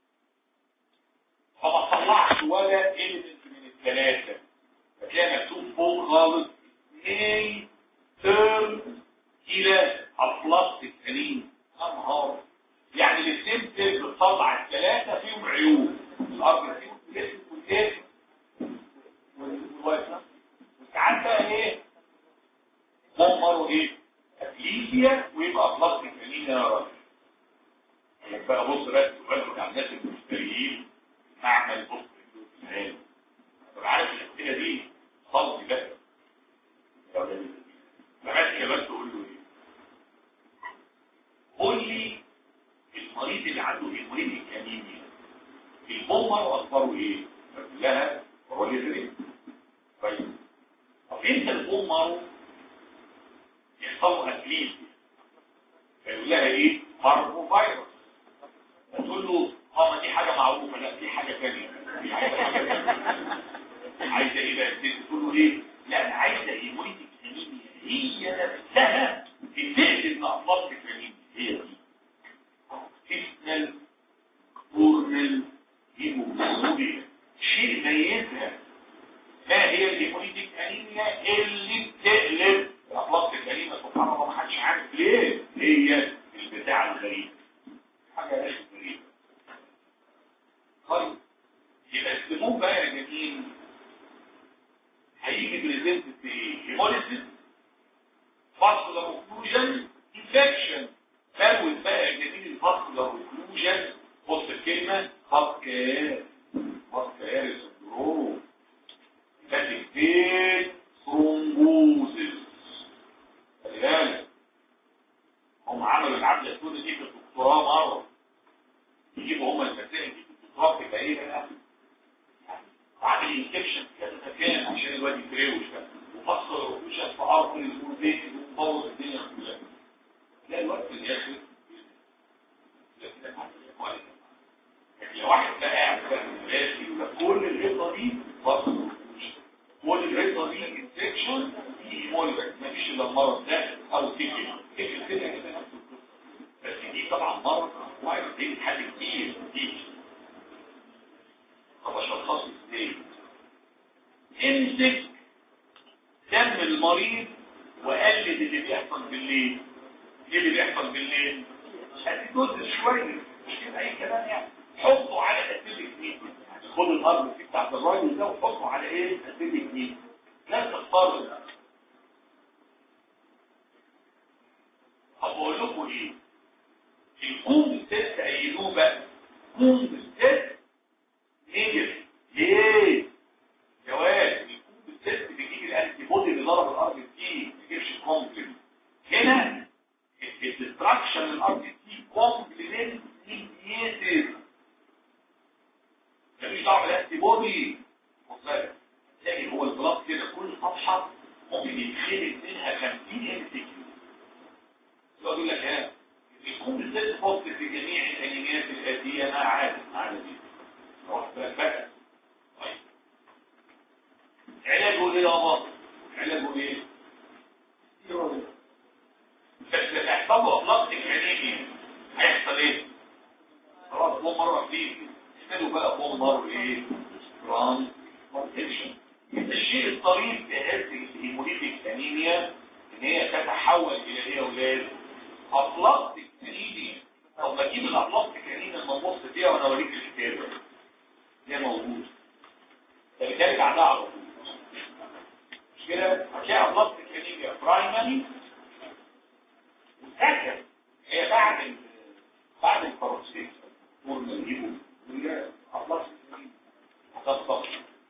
فما طلعش ولا ايلمنت من الثلاثه فتلاقي مكتوب فوق خالص اي تيرن الى البلاستيك سليم انهار يعني الاثنين بتطلع الثلاثه فيهم عيوب الارض فيهم الاسم والايه والوزن وساعات بقى ايه دمروا ايه اتليسيا ويبقى بلاستيك سليم يا راجل بقى بص بقى السؤال بتاع الناس المشتريين معمل بص الهان طب عارف الاسئله دي صلي بقى فماسك بس تقول له ايه قول لي المريض اللي عنده هيموريد الكانيميا البومر اخباره ايه لها هو ليه طيب طب انت البومر يحصل له اتليست لها ايه ماربو فيروس تقول له اه ما دي حاجه معروفه لا دي حاجه ثانيه دي حاجه ثانيه عايزه ايه بقى تقول له ايه لا انا عايزه هيموليتيك انيميا هي نفسها تقتل اطفال الانيميا هي دي فيسنال فورمال هيموجلوبين شيء ميزها ما هي الهيموليتيك انيميا اللي بتقلب الاطلاق الانيميا سبحان الله ما حدش عارف ليه هي البتاع الغريب حاجه غريبه طيب يبقى السموم بقى يا جميل هيجي بريزنت في هيموليسيس فاسكولار اوكلوجن انفكشن فاول بقى يا جميل الفاسكولار اوكلوجن بص الكلمه فاسكار فاسكار سندروم فاتيكتين ثرومبوزيس خلي بالك هم عملوا العمليه السوداء دي في الدكتوراه مره يجيبوا هم المسائل دي في الدكتوراه تبقى ايه بقى؟ عامل انفكشن كذا مكان عشان الواد يتروش بقى وفصل وشاف في عرض البيت ومبوظ الدنيا كلها لا الواد في الاخر لكن لو واحد بقى قاعد بقى في يبقى كل الرضا دي فصل كل الرضا دي انفكشن دي مولبك مفيش الا المرض ده او تيجي تيجي كده كده نفس القصه بس دي طبعا مرض وايرس دي بتحل كتير دي طب اشخصه ازاي امسك دم المريض وقلد اللي بيحصل بالليل ايه اللي بيحصل بالليل هتدوز شويه مش كده اي كلام يعني حطه على اسيدك مين خد الارض دي بتاعت الراجل ده وحطه على ايه اسيدك مين لا تختار اقول لكم ايه الكون الست قايلوه بقى كون الست نيجر ليه جواز الكون الست بيجيب الانتي بودي اللي ضرب الارض دي ما يجيبش كومبلمنت هنا الديستراكشن الارض دي كومبلمنت ميديتد مفيش دعوه بالانتي بودي مختلف تلاقي هو البلاط كده كل صفحه ممكن يتخلق منها 50 ام سي كيو يقول لك ها يكون بالذات فوق في جميع الانيميات الاتيه ما عادت ما عادت بقى طيب علاجه ايه يا بابا علاجه ايه بس لما يحصل له بلاستيك انيميا هيحصل ايه خلاص هو مره فيه اسمه بقى بومبر ايه ران كونتكشن الشيء الطريف في هذه الهيموليتيك انيميا ان هي تتحول الى ايه يا اولاد اطلقتك انيميا طب ما اجيب الاطلقتك انيميا لما نبص فيها وانا اوريك الكتاب ده موجود فبالتالي بعدها على طول مش كده هتلاقي اطلقتك انيميا برايمري وسكن هي بعد ال بعد الباروكسيس طول ما نجيبه وهي اطلقتك انيميا هتطلق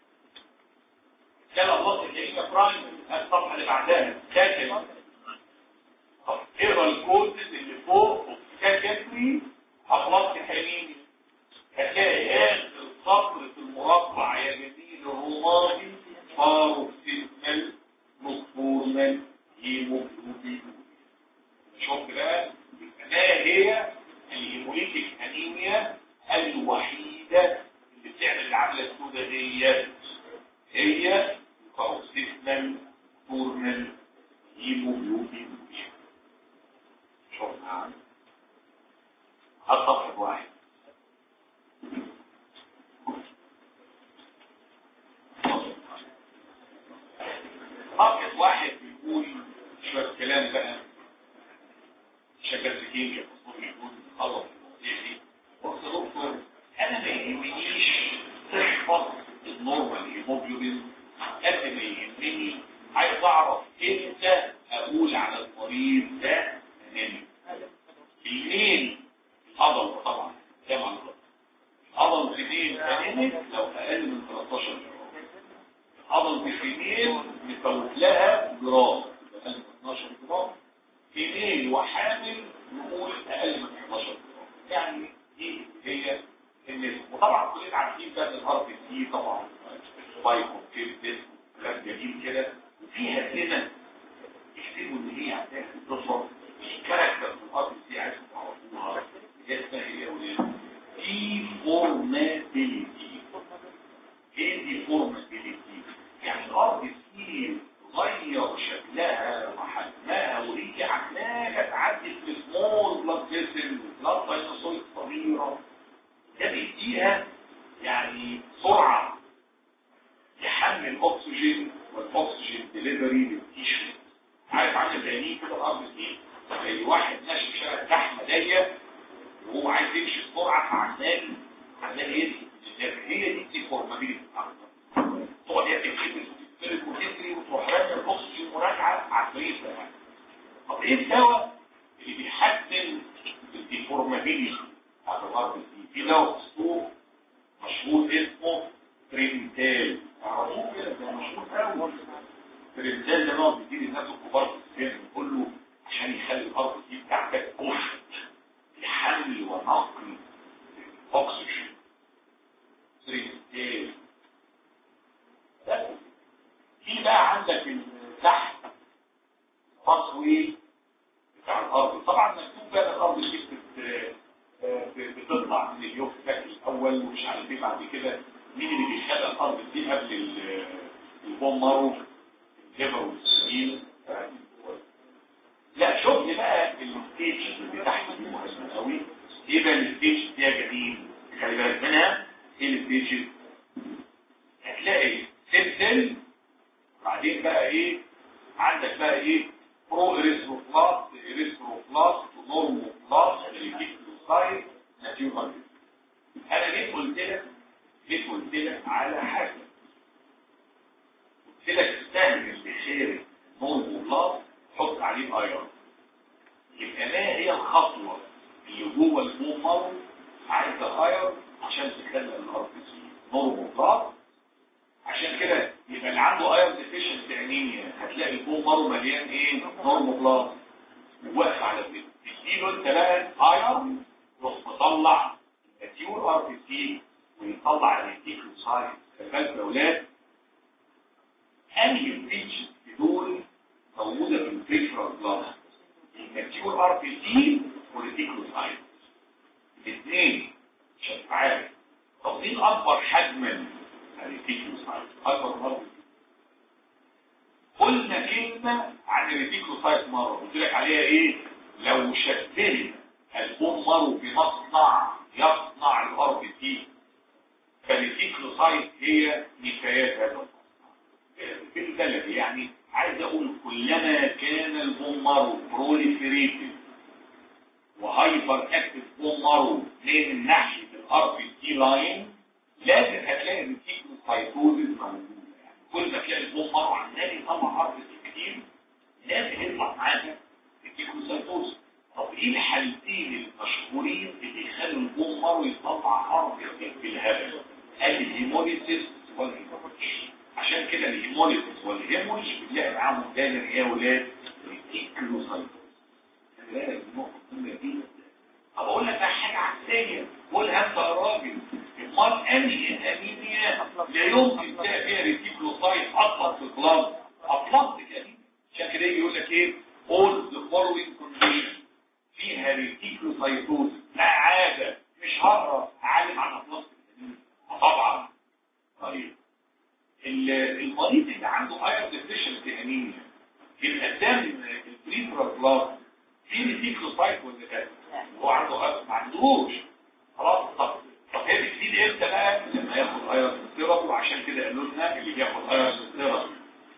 كان اطلقتك انيميا برايمري الصفحه اللي بعدها سكن طب اقرا الكود اللي فوق سكندري اخلاق حنيني هتلاقي اخر سطر في المربع يا جميل الروماني باروكسيزمال نوكتورنال هيموجلوبين شوف بقى ما هي الهيموليتيك انيميا الوحيده اللي بتعمل العمله السوداء ديت هي باروكسيزمال نوكتورنال هيموجلوبين شوف معانا الصفحة واحد صفحة واحد بيقول شوية كلام بقى شكل سكين كده بيقول خلص المواضيع دي بص يا دكتور انا ما يهمنيش تحفظ النورمال هيموجلوبين قد ما يهمني عايز اعرف امتى اقول على المريض ده انيميا الاثنين عضل طبعا كام عضل عضل اثنين انيميك لو اقل من 13 جرام عضل اثنين نفوت لها جرام اقل من 12 جرام اثنين وحامل نقول اقل من 11 جرام يعني دي هي النسبة وطبعا كلنا عارفين بقى الهارت دي طبعا بايكو كيف كلام جميل كده وفيها هنا يكتبوا ان هي عندها تصور في كاركتر في الارض دي عايز فورمابيليتي ايه دي فورمابيليتي يعني الارض كتير غير شكلها وحجمها وهي عماله تعدي في سمول بلاد فيسل بلاد فاينوسويد صغيره ده بيديها يعني سرعه يحمل الاكسجين والاكسجين ديليفري للتيشو عارف عامل زي مين كده الارض دي زي واحد ماشي في شارع زحمه ضيق وهو عايز يمشي بسرعه فعمال عمال يدي هي دي دي فورمابيلتي تقعد يا تمشي تفرق وتجري وتروح رامي الاكسجين وراجعه عفريته يعني طب ايه الدواء اللي بيحسن الديفورمابيلتي بتاعت الارض دي في دواء اسمه مشهور اسمه تريمتال تعرفوه كده ده مشهور قوي تريمتال ده نوع بيديه للناس الكبار في السن كله عشان يخلي الارض دي بتاعتك كفت لحمل ونقل الاكسجين تريمتال في بقى عندك تحت تصوير بتاع الارض طبعا مكتوب بقى الارض دي بتطلع من اليوم الشكل الاول ومش عارف ايه بعد كده مين اللي بيخلق الارض دي قبل البوم مارو الجبر والسمين لا شوف لي بقى الستيج اللي تحت دي مهمه قوي ايه بقى الستيج دي يا جميل خلي بالك منها ايه الستيج هتلاقي سيل سيل بعدين بقى ايه عندك بقى ايه برو اريثروبلاست اريثروبلاست نورموبلاست ريتيكولوسايت ناتيورال انا ليه قلت لك ليه قلت لك على حاجه قلت لك استعمل بخير نورموبلاست حط عليه ايرون يبقى ما هي الخطوه اللي جوه المومر عايز ايرون عشان تخلق الارض نورموبلاست عشان كده يبقى اللي عنده ايرون ديفيشنسي انيميا هتلاقي البون مارو مليان ايه نورموبلاست واقف على كده تديله انت بقى ايرون تروح مطلع التيور ار بي سي ويطلع الريتيكلوسايت فالك يا اولاد انهي الفيتشرز دول موجوده في البريفرال بلاد التيور ار بي سي والريتيكلوسايت الاثنين عشان عارف طب مين اكبر حجما الريتيكلوسايت اكبر مرض قلنا كلمة عن الريتيكلوسايت مرة قلت لك عليها ايه لو شبهنا البوم مرو بمصنع يصنع الارض دي فالريتيكلوسايت هي نفايات هذا المصنع ده يعني عايز اقول كلما كان البوم مرو بروليفريتد وهايبر اكتف بوم مرو من ناحية الارض دي لاين لازم هتلاقي الريتيكلوسايتوزيس موجودة يعني كل ما تلاقي البوم مرو عمال يطلع ارض كتير لازم يطلع معاها الريتيكلوسايتوزيس طب ايه الحالتين المشهورين اللي يخلوا البوم مرو يطلع ارض بالهبل الهيموليسيس والهيموليسيس عشان كده الهيموليسيس والهيموليسيس بنلاقي معاهم دايما يا ولاد ريتيكلوسايتوزيس بالك النقطة مهمة دي طب اقول لك حاجة عكسية قولها انت يا راجل امال انهي انيميا لا يمكن تلاقي فيها ريتيكلوسايت اطلق في البلاد اطلق انيميا عشان كده يقول لك ايه all the following conditions فيها ريتيكلوسايتوز لا عادة مش هقرا اعلم عن اطلاق الانيميا طبعا طيب المريض اللي عنده ايرون ديفيشنسي انيميا يبقى قدام البريفرال بلاد في ريتيكلوسايت ولا كده هو عنده ما عندوش خلاص طب طب هي بتزيد امتى بقى لما ياخد ايرون ثيرابي وعشان كده قالوا لنا اللي بياخد ايرون ثيرابي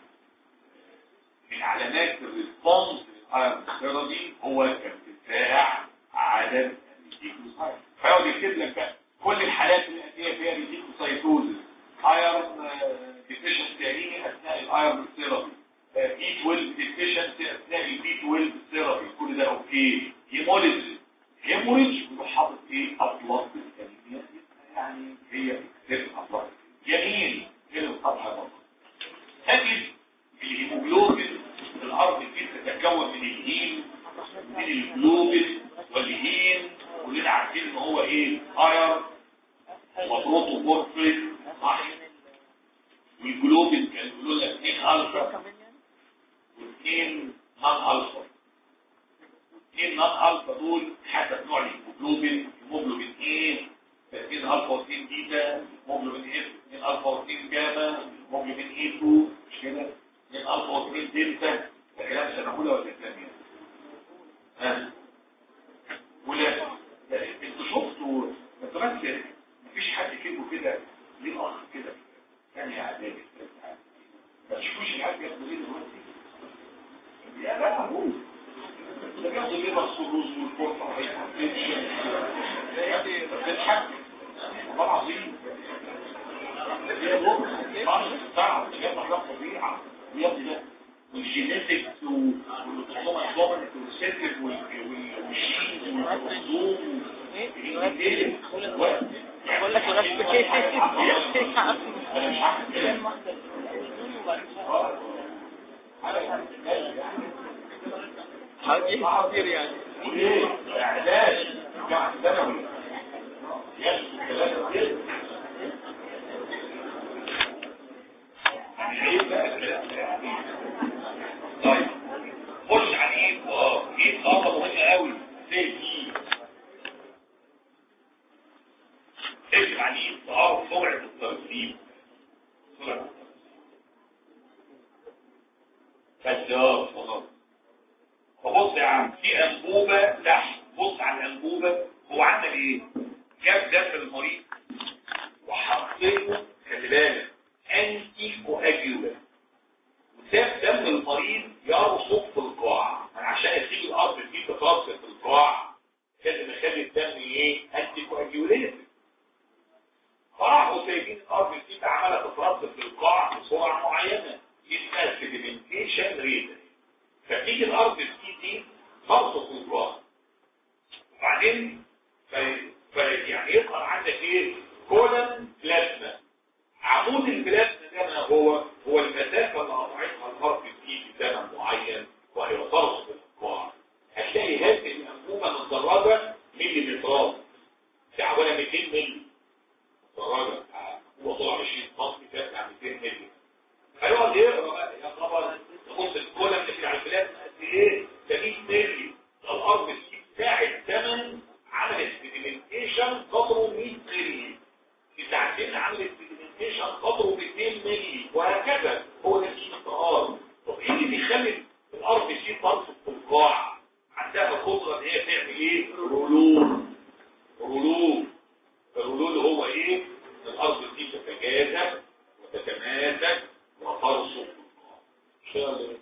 من علامات الريسبونس للايرون ثيرابي هو ارتفاع عدد الريتيكلوسايت فيقعد يكتب لك بقى كل الحالات اللي هي فيها ريتيكلوسايتوزس ايرون ديفيشنسي انيميا اثناء الايرون ثيرابي بي 12 ديفيشنسي اثناء البي 12 ثيرابي كل ده اوكي هيموليزيس هيموريج بيروح حاطط ايه اطلاق الانيميا يعني هي اكتساب اطلاق جميل كده الصفحه برضه تجد الهيموجلوبين الارض دي تتكون من الهيم من الجلوبين والهيم كلنا عارفين ان هو ايه اير وبروتوبورفين صح والجلوبين كان بيقولوا لك 2 الفا واثنين نون الفا واثنين نون الفا دول حسب نوع الهيموجلوبين هيموجلوبين ايه 2 الفا و2 بيتا هيموجلوبين اف 2 الفا و2 جاما هيموجلوبين اي 2 مش كده 2 الفا و2 دلتا ده كلام سنه اولى ولا ثانيه ها ولا انتوا شفتوا انتوا بس مفيش حد كده كده ليه اخ كده ثانيه اعدادي ما تشوفوش الحاجه ياخدوا ايه دلوقتي يا لا هو ده بياخدوا ايه بس الرز والكفته يا ابني بتضحك والله العظيم يا بص تعرف بجد حاجات فظيعه يا ابني ده والجينيتكس والخصومه الضمنت والسيركت والشيز والخصوم بقول لك الغش انا مش عارف حاجة كتير يعني وايه اعداد جامعه ثانوي يشفي ثلاثه كده يعني ايه بقى طيب خش على ايه اه ايه خطوه مهمه قوي زي دي اكتب على ايه تعرف سرعه الترتيب سرعه بس اه خلاص فبص يا عم في انبوبه تحت بص على الانبوبه هو عمل ايه جاب دم المريض وحط له خلي بالك انتي كواجيولا وساب دم المريض يرصد في القاع عشان يسيب الارض دي تترصد في القاع لازم يخلي الدم ايه انتي كواجيوليت فراحوا سايبين الارض دي عماله تترصد في القاع بسرعه معينه اسمها سيديمنتيشن ريت فتيجي الارض دي دي ترصد في القاع وبعدين ف... يعني يظهر عندك ايه كولن بلازما عمود البلازما ده ما هو هو المسافة اللي قطعتها الارض دي في زمن معين وهي ترصد في القاع هتلاقي هذه الانبوبة متدرجة ملي مترات في حوالي 200 ملي متدرجة هو طلع 20 سم ترجع 200 ملي هيقعد يقرا بقى يا خبر تبص الكولن اللي في على البلازما قد ايه ده 100 ملي ده الارض دي ساعة زمن عملت سيديمنتيشن قدره 100 ملي في ساعتين عملت سيديمنتيشن قدره 200 ملي وهكذا هو ده الاشتقاق طب ايه اللي بيخلي الارض دي ترصد في القاع عندها قدره ان هي تعمل ايه رولور رولور الرولور هو ايه ان الارض دي تتجاذب وتتماسك وترصد في القاع ان شاء الله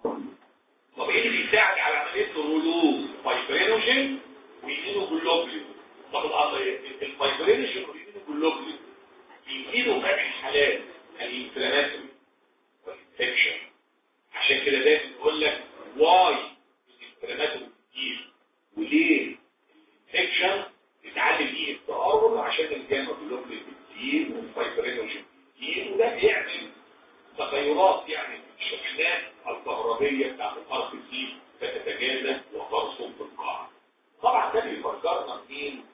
طب ايه اللي بيساعد على عمليه الرولور فايبرينوجين ويمينوجلوبولين طب الفايبرينوجين واليمينوجلوبولين بيزيدوا فتح الحالات الانفلاماتوري والانفكشن عشان كده دايما نقول لك واي الانفلاماتوري كتير وليه الانفكشن بتعلي ايه التقرب عشان الجاما جلوبولين كتير والفايبرينوجين كتير وده بيعمل تغيرات يعني في الشحنات الكهربيه بتاعت الارض دي فتتجاذب وترسب في القاع طبعا ده بيفكرنا بمين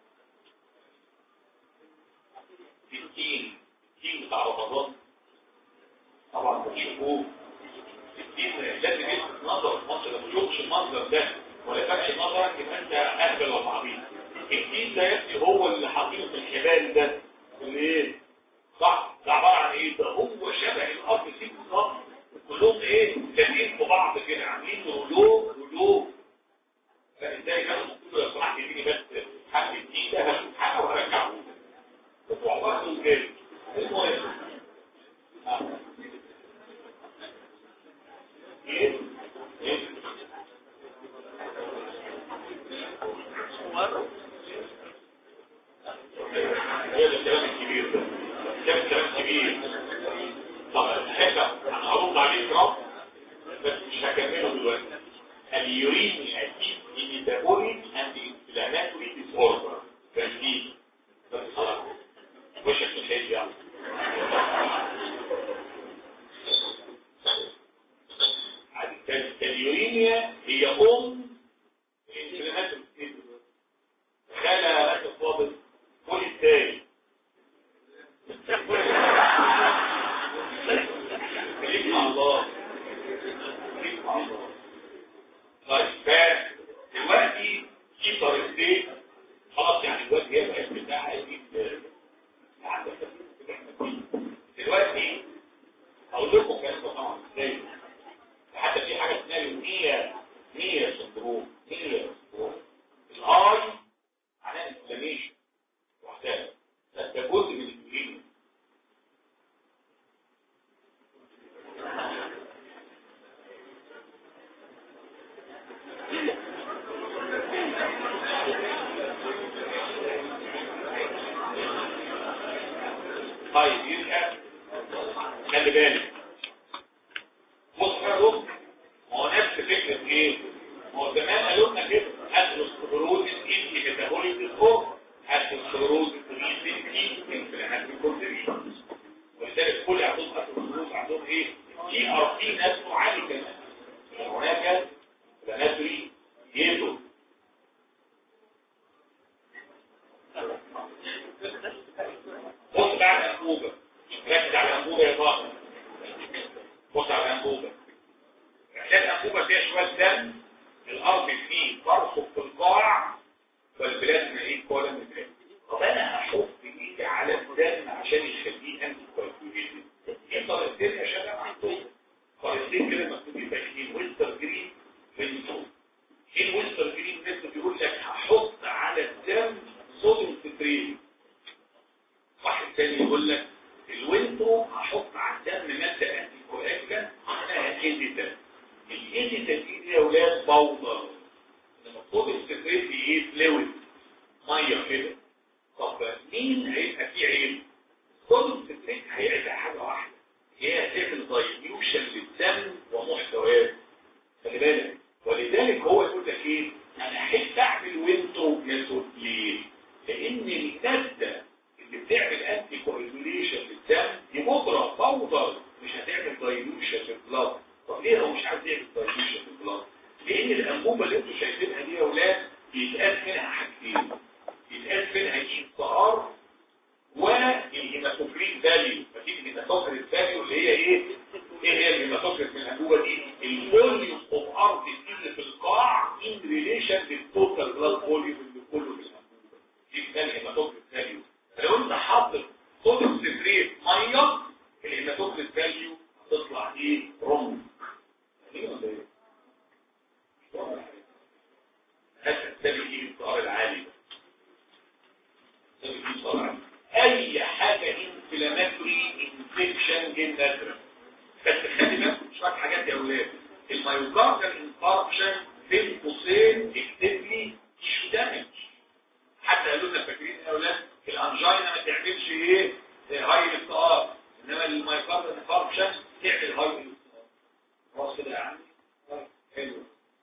في التين التين بتاع رمضان طبعا بتشوفوه التين لازم يلفت نظر في مصر لما تشوفش المنظر ده ولا فتح نظرك يبقى انت اهبل ولا عبيط التين ده يا ابني هو اللي حاطينه في الحبال ده اللي ايه صح ده عباره عن ايه ده هو شبه الارض دي بالظبط كلهم ايه لازقين في بعض كده عاملين رولوب رولوب فازاي كانوا المفروض لو سمحت تديني بس حق الدين ده هشوف حاجه وهرجعه وتروح واخده جاي المهم ايه ايه هي ده الكلام الكبير ده ده الكلام الكبير طب الحاجه انا هرد عليك رب بس مش هكمله دلوقتي اليورين الاسيد الميتابوليك اند انفلاماتوري ديس اوردر تركيز بس خلاص وشك مش هيجي يعني اليورينيا هي ام الانفلاماتوري خلى رأس الفاضل قول ازاي خليك مع الله خليك مع الله طيب دلوقتي في طريقتين خلاص يعني الواد يبقى بتاع يجيب عندك دلوقتي اقول لكم كان طبعا ازاي حتى في حاجه اسمها المية مية سندروم مية سندروم الاي معناها انفلاميشن وحدها ده ده جزء من الانفلاميشن طيب يبقى خلي بالك بص يا دكتور ما هو نفس فكره ايه؟ ما هو زمان قالوا لنا كده اثيروسكلروزيس انتي ميتابوليك ديسور اثيروسكلروزيس ريسيتي انفلاماتوري كونتريشن ولذلك كل عندهم اثيروسكلروز عندهم ايه؟ تي ار تي نفسه عالي كمان هناك انفلاماتوري يدو بص بقى على الانبوبه ركز على الانبوبه يا طاهر بص على الانبوبه عشان الانبوبه فيها شويه دم الارض فيه ترسب في القاع والبلازما ايه كولم بلازما طب انا هحط ايدي على الدم عشان يخليه انتي كوالكوليتد ايه طريقتين يا شباب عندهم طريقتين كده مكتوب يبقى ويستر جرين وينتو ايه الويستر جرين ميثود بيقول لك هحط على الدم صوديوم ستريت واحد تاني يقول لك الوينترو هحط على الدم ماده انتي كواجلان اسمها ايديتا الايديتا دي يا اولاد بودر المفروض السكريت ايه فلويد ميه كده طب مين هيبقى فيه عيب كل السكريت هيعمل حاجه واحده هي هتعمل دايليوشن للدم ومحتواه خلي بالك ولذلك هو يقول لك ايه انا احب اعمل وينترو ميثود ليه لان الماده اللي بتعمل انتي كوagulation للدم دي بودره بودر مش هتعمل دايلوشن للبلاد طب ليه هو مش عايز يعمل دايلوشن للبلاد لان الانبوبه اللي انتوا شايفينها دي يا اولاد بيتقاس منها حاجتين بيتقاس منها اي ار والهيماتوكريت فاليو فتيجي الهيماتوكريت فاليو اللي هي ايه ايه هي الهيماتوكريت من الانبوبه دي الفوليوم اوف ار اللي في القاع ان ريليشن للتوتال بلاد فوليوم اللي كله في الانبوبه دي كده الهيماتوكريت فاليو لو انت حاطط صوديوم ستريت ميه الهيماتوكريت فاليو هتطلع ايه رمل ايه ولا ايه هذا السبب ايه السعر العالي ده السبب ايه السعر العالي اي حاجه انفلاماتوري انفكشن جين نادره بس خلي بالك شويه حاجات يا اولاد المايوكاردال انفاركشن بين قوسين اكتب لي تيشو دامج حتى قالوا لنا فاكرين يا اولاد الانجينا ما تعملش ايه هاي الافتقار انما المايوكاردال انفاركشن تعمل هاي الافتقار خلاص كده يعني حلو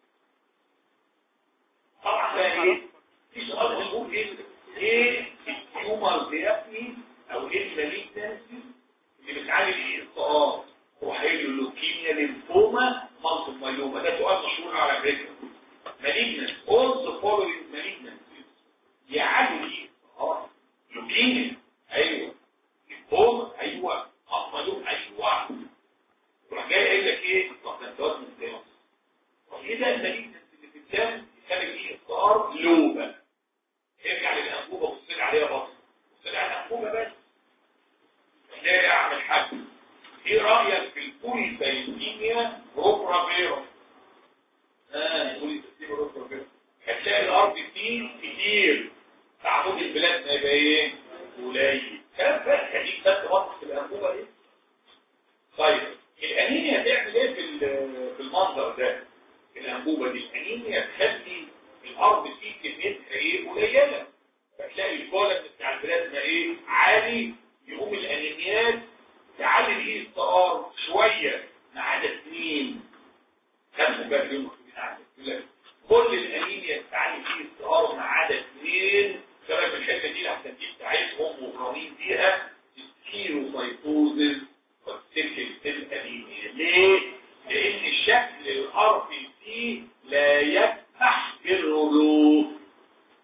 طبعا بقى ايه في سؤال مشهور ايه ايه التيومر بيبني او ايه الماليجنسي اللي بتعالج ايه الطاقات وحيل اللوكيميا للفوما مالتو مايوما ده سؤال مشهور على فكره ماليجنس all the following malignancies يعالج ايه اه لوكيميا ايوه للفوما ايوه مالتو ايوه يروح جاي قايل لك ايه طب ده انت وزن الدم طب ايه ده الماليجنس اللي في الدم يخلي فيه اضطرار لوبه ارجع للانبوبه وبص عليها بص بص على الانبوبه بس تلاقي اعمل حاجه ايه رايك في البوليسايتيميا روبرافيرا اه البوليسايتيميا روبرافيرا هتلاقي الارض فيه كتير تعمود البلاد ما يبقى ايه قليل كلام بس خليك بس بص في الانبوبه دي طيب الانيميا هتعمل ايه في في المنظر ده الانبوبه دي الانيميا تخلي الارض فيه كميتها ايه قليله فتلاقي الكولم بتاع البلازما ايه عالي يقوم الانيميات تعلي الاي اس ار شويه ما عدا اثنين خمسه بقى اليوم كل الانيميا تعلي الاي اس ار ما عدا اثنين سبب الحته دي الاحسن دي بتاعتهم مغرمين بيها الكيروسايتوزيس والسيكل الانيميا ليه؟ لان الشكل الارضي فيه لا يسمح بالرجوع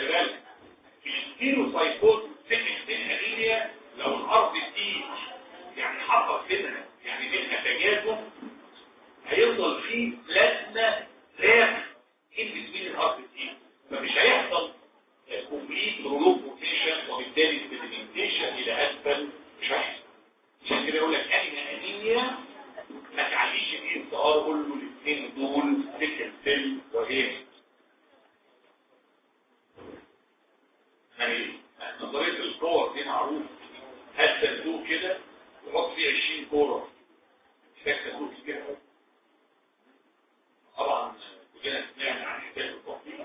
بالك الستيروسايكوز سكت انيميا لو الارض دي يعني حصل منها يعني منها تجاذب هيفضل فيه بلازما راب ان بين الارض دي فمش هيحصل كومبليت رولوب روتيشن وبالتالي السيدمنتيشن الى اسفل مش هيحصل عشان كده يقول لك اين انيميا ما تعليش بيه الظهر قول له الاثنين دول سكن سيل وايه يعني نظريه الكور دي معروفه هات صندوق كده وحط فيه 20 كوره محتاج صندوق كبير قوي طبعا كلنا سمعنا عن حكايه التطبيق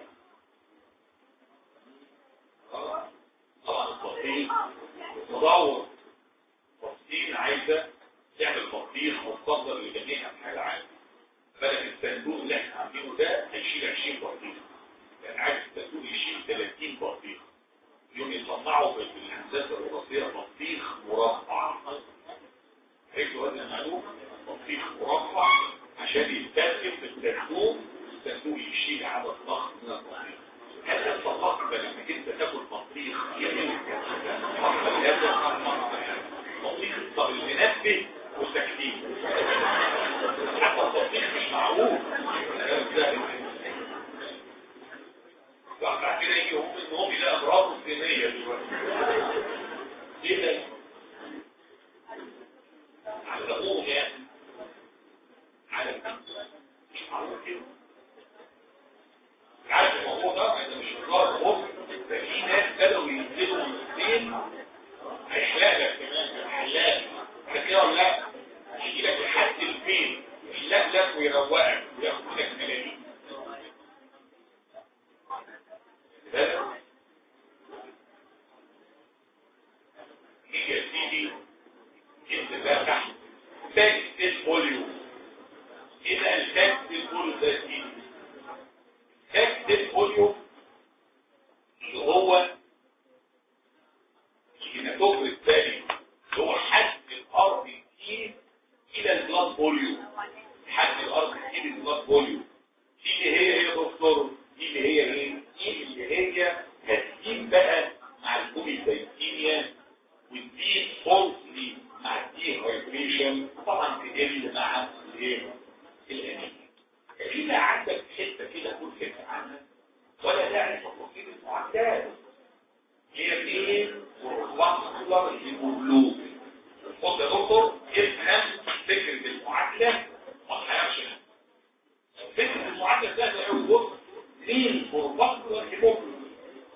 طبعا التطبيق تدور تفصيل عايزه تعمل تطبيق متصدر لجميع انحاء العالم بلد الصندوق اللي احنا عاملينه ده هيشيل 20 بطيخ يعني عايز الصندوق يشيل 30 بطيخ يوم يصنعوا في الهندسه الوراثيه بطيخ مربع عرفتوا هذا المعلومه بطيخ مربع عشان يستخدم في الصندوق الصندوق يشيل عدد ضخم من البطيخ هل انت تقبل انك انت تاكل بطيخ يمين بطيخ طب المنبه وساكتين حتى البطيخ مش معروف بعد كده يجي هم ان هم يلاقي امراض مسلميه دلوقتي ايه ده؟ علموهم يعني علم مش معروف كده عارف الموضوع ده انت مش مجرد غصب ده في ناس بدأوا ينزلوا من الصين هيحلق لك كمان هيحلق لك كده ولا لا يجي لك لحد البيت يحلق لك ويروقك وياخد لك ملايين يجي يا سيدي انت بقى تحت تاكس الفوليوم ايه بقى التاكس الفوليوم ده يا سيدي تاكس الفوليوم اللي هو الهيماتوكر الثاني اللي هو حد الارض كتير الى البلاد فوليوم حد الارض كتير البلاد فوليوم دي اللي هي هي دكتور دي اللي هي ايه دي اللي هي هتجيب بقى مع البوليسايتيميا وتزيد فولسلي مع الدي هايدريشن طبعا تقل مع الايه الانيميا في بقى عندك حته كده كل فكره عنها ولا داعي لتفاصيل المعدات هي في ايه واسكولار هيموجلوبين خد يا دكتور افهم فكره المعادله ما تحيرش فكره المعادله ده قوي بص مين فورفاسكولار هيموجلوبين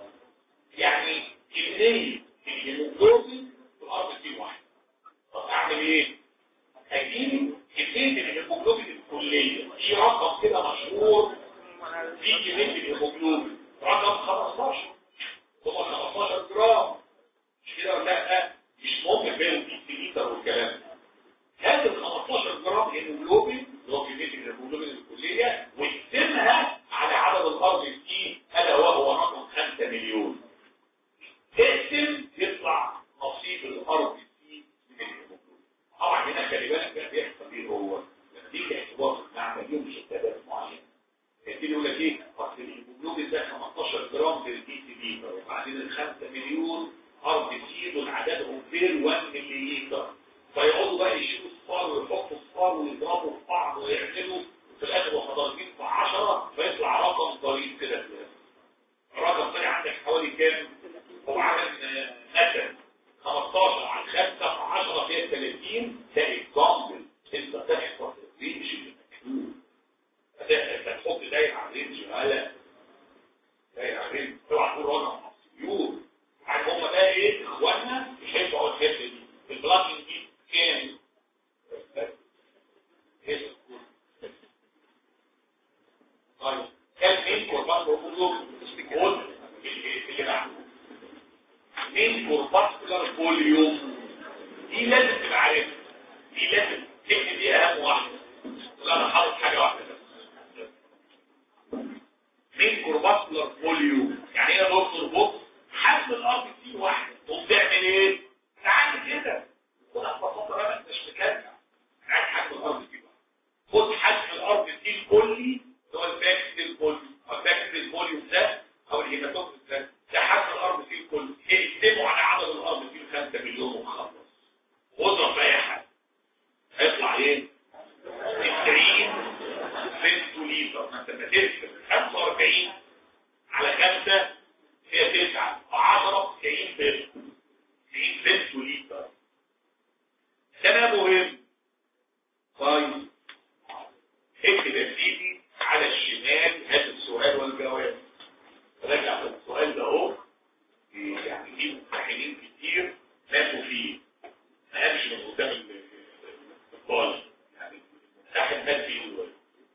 يعني كميه الهيموجلوبين في الارض دي واحد طب اعمل ايه اجيب كميه الهيموجلوبين الكليه في رقم كده مشهور في كميه الهيموجلوبين رقم 15 هو 15 جرام مش كده ولا لا مش ممكن بين الكمبيوتر والكلام ده هات ال 15 جرام هيموجلوبين اللي هو كميه الهيموجلوبين الكليه واقسمها على عدد الارض دي الا وهو رقم 5 مليون اقسم يطلع نصيب الارض دي من الهيموجلوبين طبعا هنا خلي بالك بقى بيحصل ايه هو لما تيجي احتباط نعمل لهم شتات معينه يبتدي يقول لك ايه اصل الهيموجلوبين ده 15 جرام في الدي سي بي وبعدين ال 5 مليون ارض سي دول عددهم غير 1 ملي لتر فيقعدوا بقى يشيلوا الصفار ويحطوا الصفار ويضربوا في بعض ويعملوا في الاخر وهم ضاربين في 10 فيطلع رقم ضريب كده الرقم طلع عندك حوالي كام؟ هو عامل مثلا 15 على 5 في 10 فيها 30 ده اكزامبل انت تحفظ الرينج المكتوب انت تحط دايره على الرينج ولا دايره على الرينج اوعى تقول رقم مبسيور عارف هم بقى ايه اخواننا مش هينفعوا الحته دي البلاجنج دي كام طيب كام مين كوربان بروبوزوم قول اللي بعده مين كورباسكولار فوليوم دي لازم تبقى عارفها دي لازم تكتب دي اهم واحده لا انا حاطط حاجه واحده بس مين كورباسكولار فوليوم يعني ايه دكتور بص حجم الارض فيه واحد تقوم تعمل ايه تعالى كده خد ببساطه بقى ما انتش مكلف عايز حجم الارض فيه واحد خد حجم الارض فيه الكلي اللي هو الباكت الفوليوم الباكت الفوليوم ده او الهيماتوم الارض ده ده حجم الارض فيه الكل اقسموا على عدد الارض فيه 5 مليون وخلص واضرب في اي حاجه هيطلع ايه 90 سنت لتر ما انت بتقسم 45 على 5 هي 9 10 90 سنت 90 سنت لتر ده مهم طيب اكتب يا سيدي على الشمال هات السؤال والجواب راجع في السؤال ده اهو يعني في ممتحنين كتير ماتوا فيه ما قامش من قدام الطالب يعني الممتحن مات فيه دلوقتي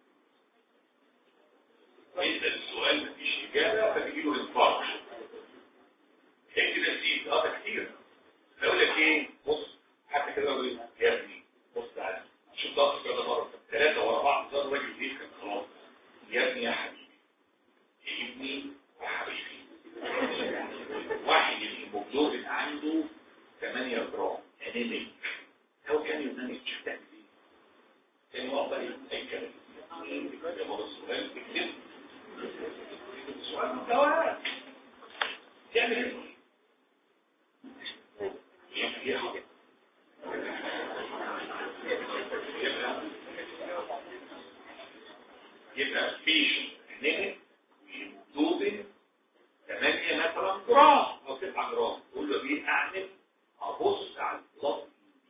يسأل السؤال مفيش إجابة فتجي له انفاركت اكتب يا سيدي اه ده كتير يقول لك ايه بص حتى كده يقول يا ابني بص تعالى شوف ضغط كده مرة ثلاثة ورا بعض ده الراجل دي كان خلاص يا ابني يا حبيبي يا ابني يا حبيبي واحد الهيموجلوبين عنده 8 جرام انيميك هو كان يونانيك تعمل ايه؟ كان يوضع اي كلام يا مرة السؤال بكتب السؤال متوارد تعمل ايه؟ يعمل ايه حاجة يبقى يبقى فيش نجم ويمدوبن 8 مثلا جرام او 9 جرام تقول له ايه اعمل ابص على البلط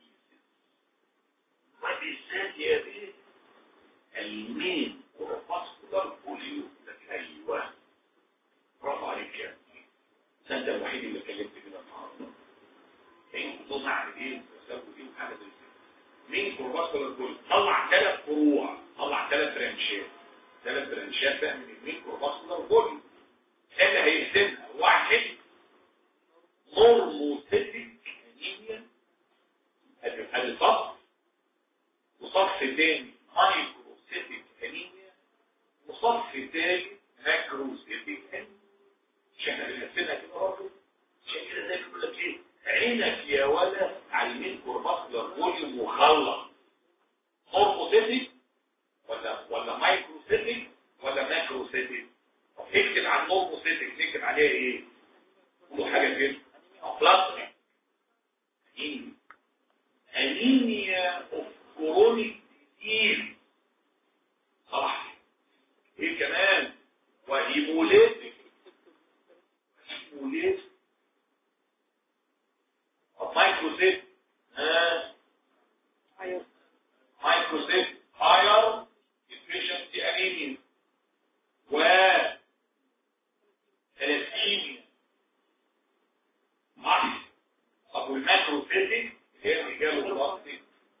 وبالذات يا بيه المين وفاسكولار بوليو ايوه برافو عليك يا ابني انت الوحيد اللي اتكلمت كده النهارده انتوا معنى ايه بتسببوا ايه وحاجه زي كده مين كورفاسكولار بوليو طلع ثلاث فروع طلع ثلاث برانشات ثلاث برانشات بقى من المين كورفاسكولار بوليو اللي هيقسمها واحد نورموسيتيك انيميا ادي صف وصف تاني مايكروسيتيك انيميا وصف تاني ماكروسيتيك انيميا مش احنا بنقسمها كده برضه عشان كده زي بيقول لك ايه عينك يا ولد على المين كورفاسكولار فوليوم وخلص نورموسيتيك ولا ولا مايكروسيتيك ولا ماكروسيتيك اكتب على النورموسيتك نكتب عليها ايه قولوا حاجة كده بلازميك انيميا انيميا اوف كورونيك ديزيز صح ايه كمان وهيموليتك هيموليتك طب مايكروسيت ها مايكروسيت هاير efficiency انيميا و ثلاثينيا صح طب والماكروفيزيك هي الرجال والبطن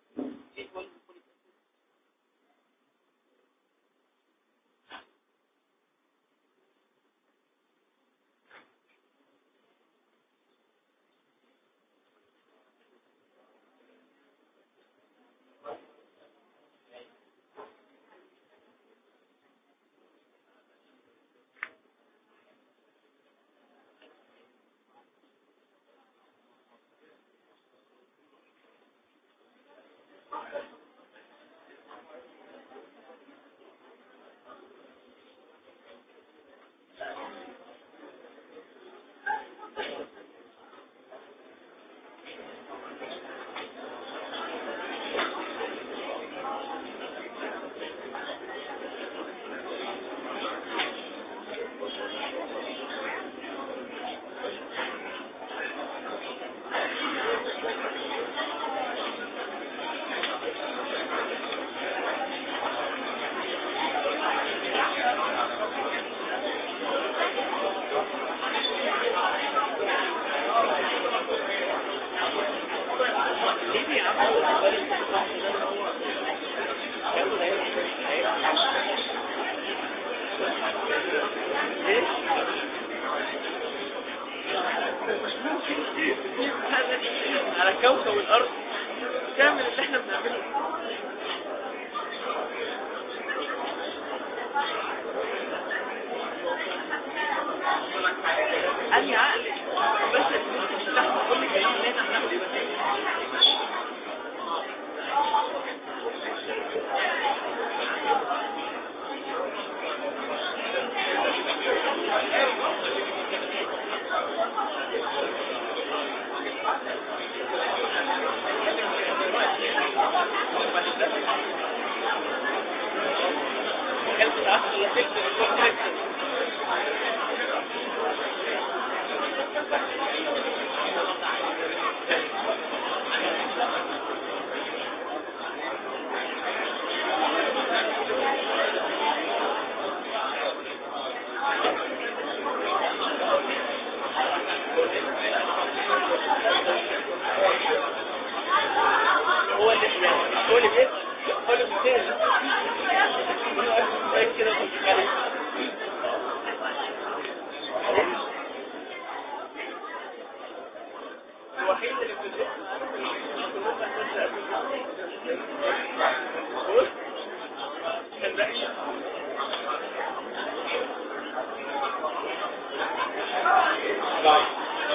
على كوكب الارض تعمل اللي احنا بنعمله اني عقلي بس مش تحت كل كلام اللي احنا بنعمل ايه بس هو اللي هو اللي بيت هو اللي بيت كده كنت الوحيد اللي في كان باقي طيب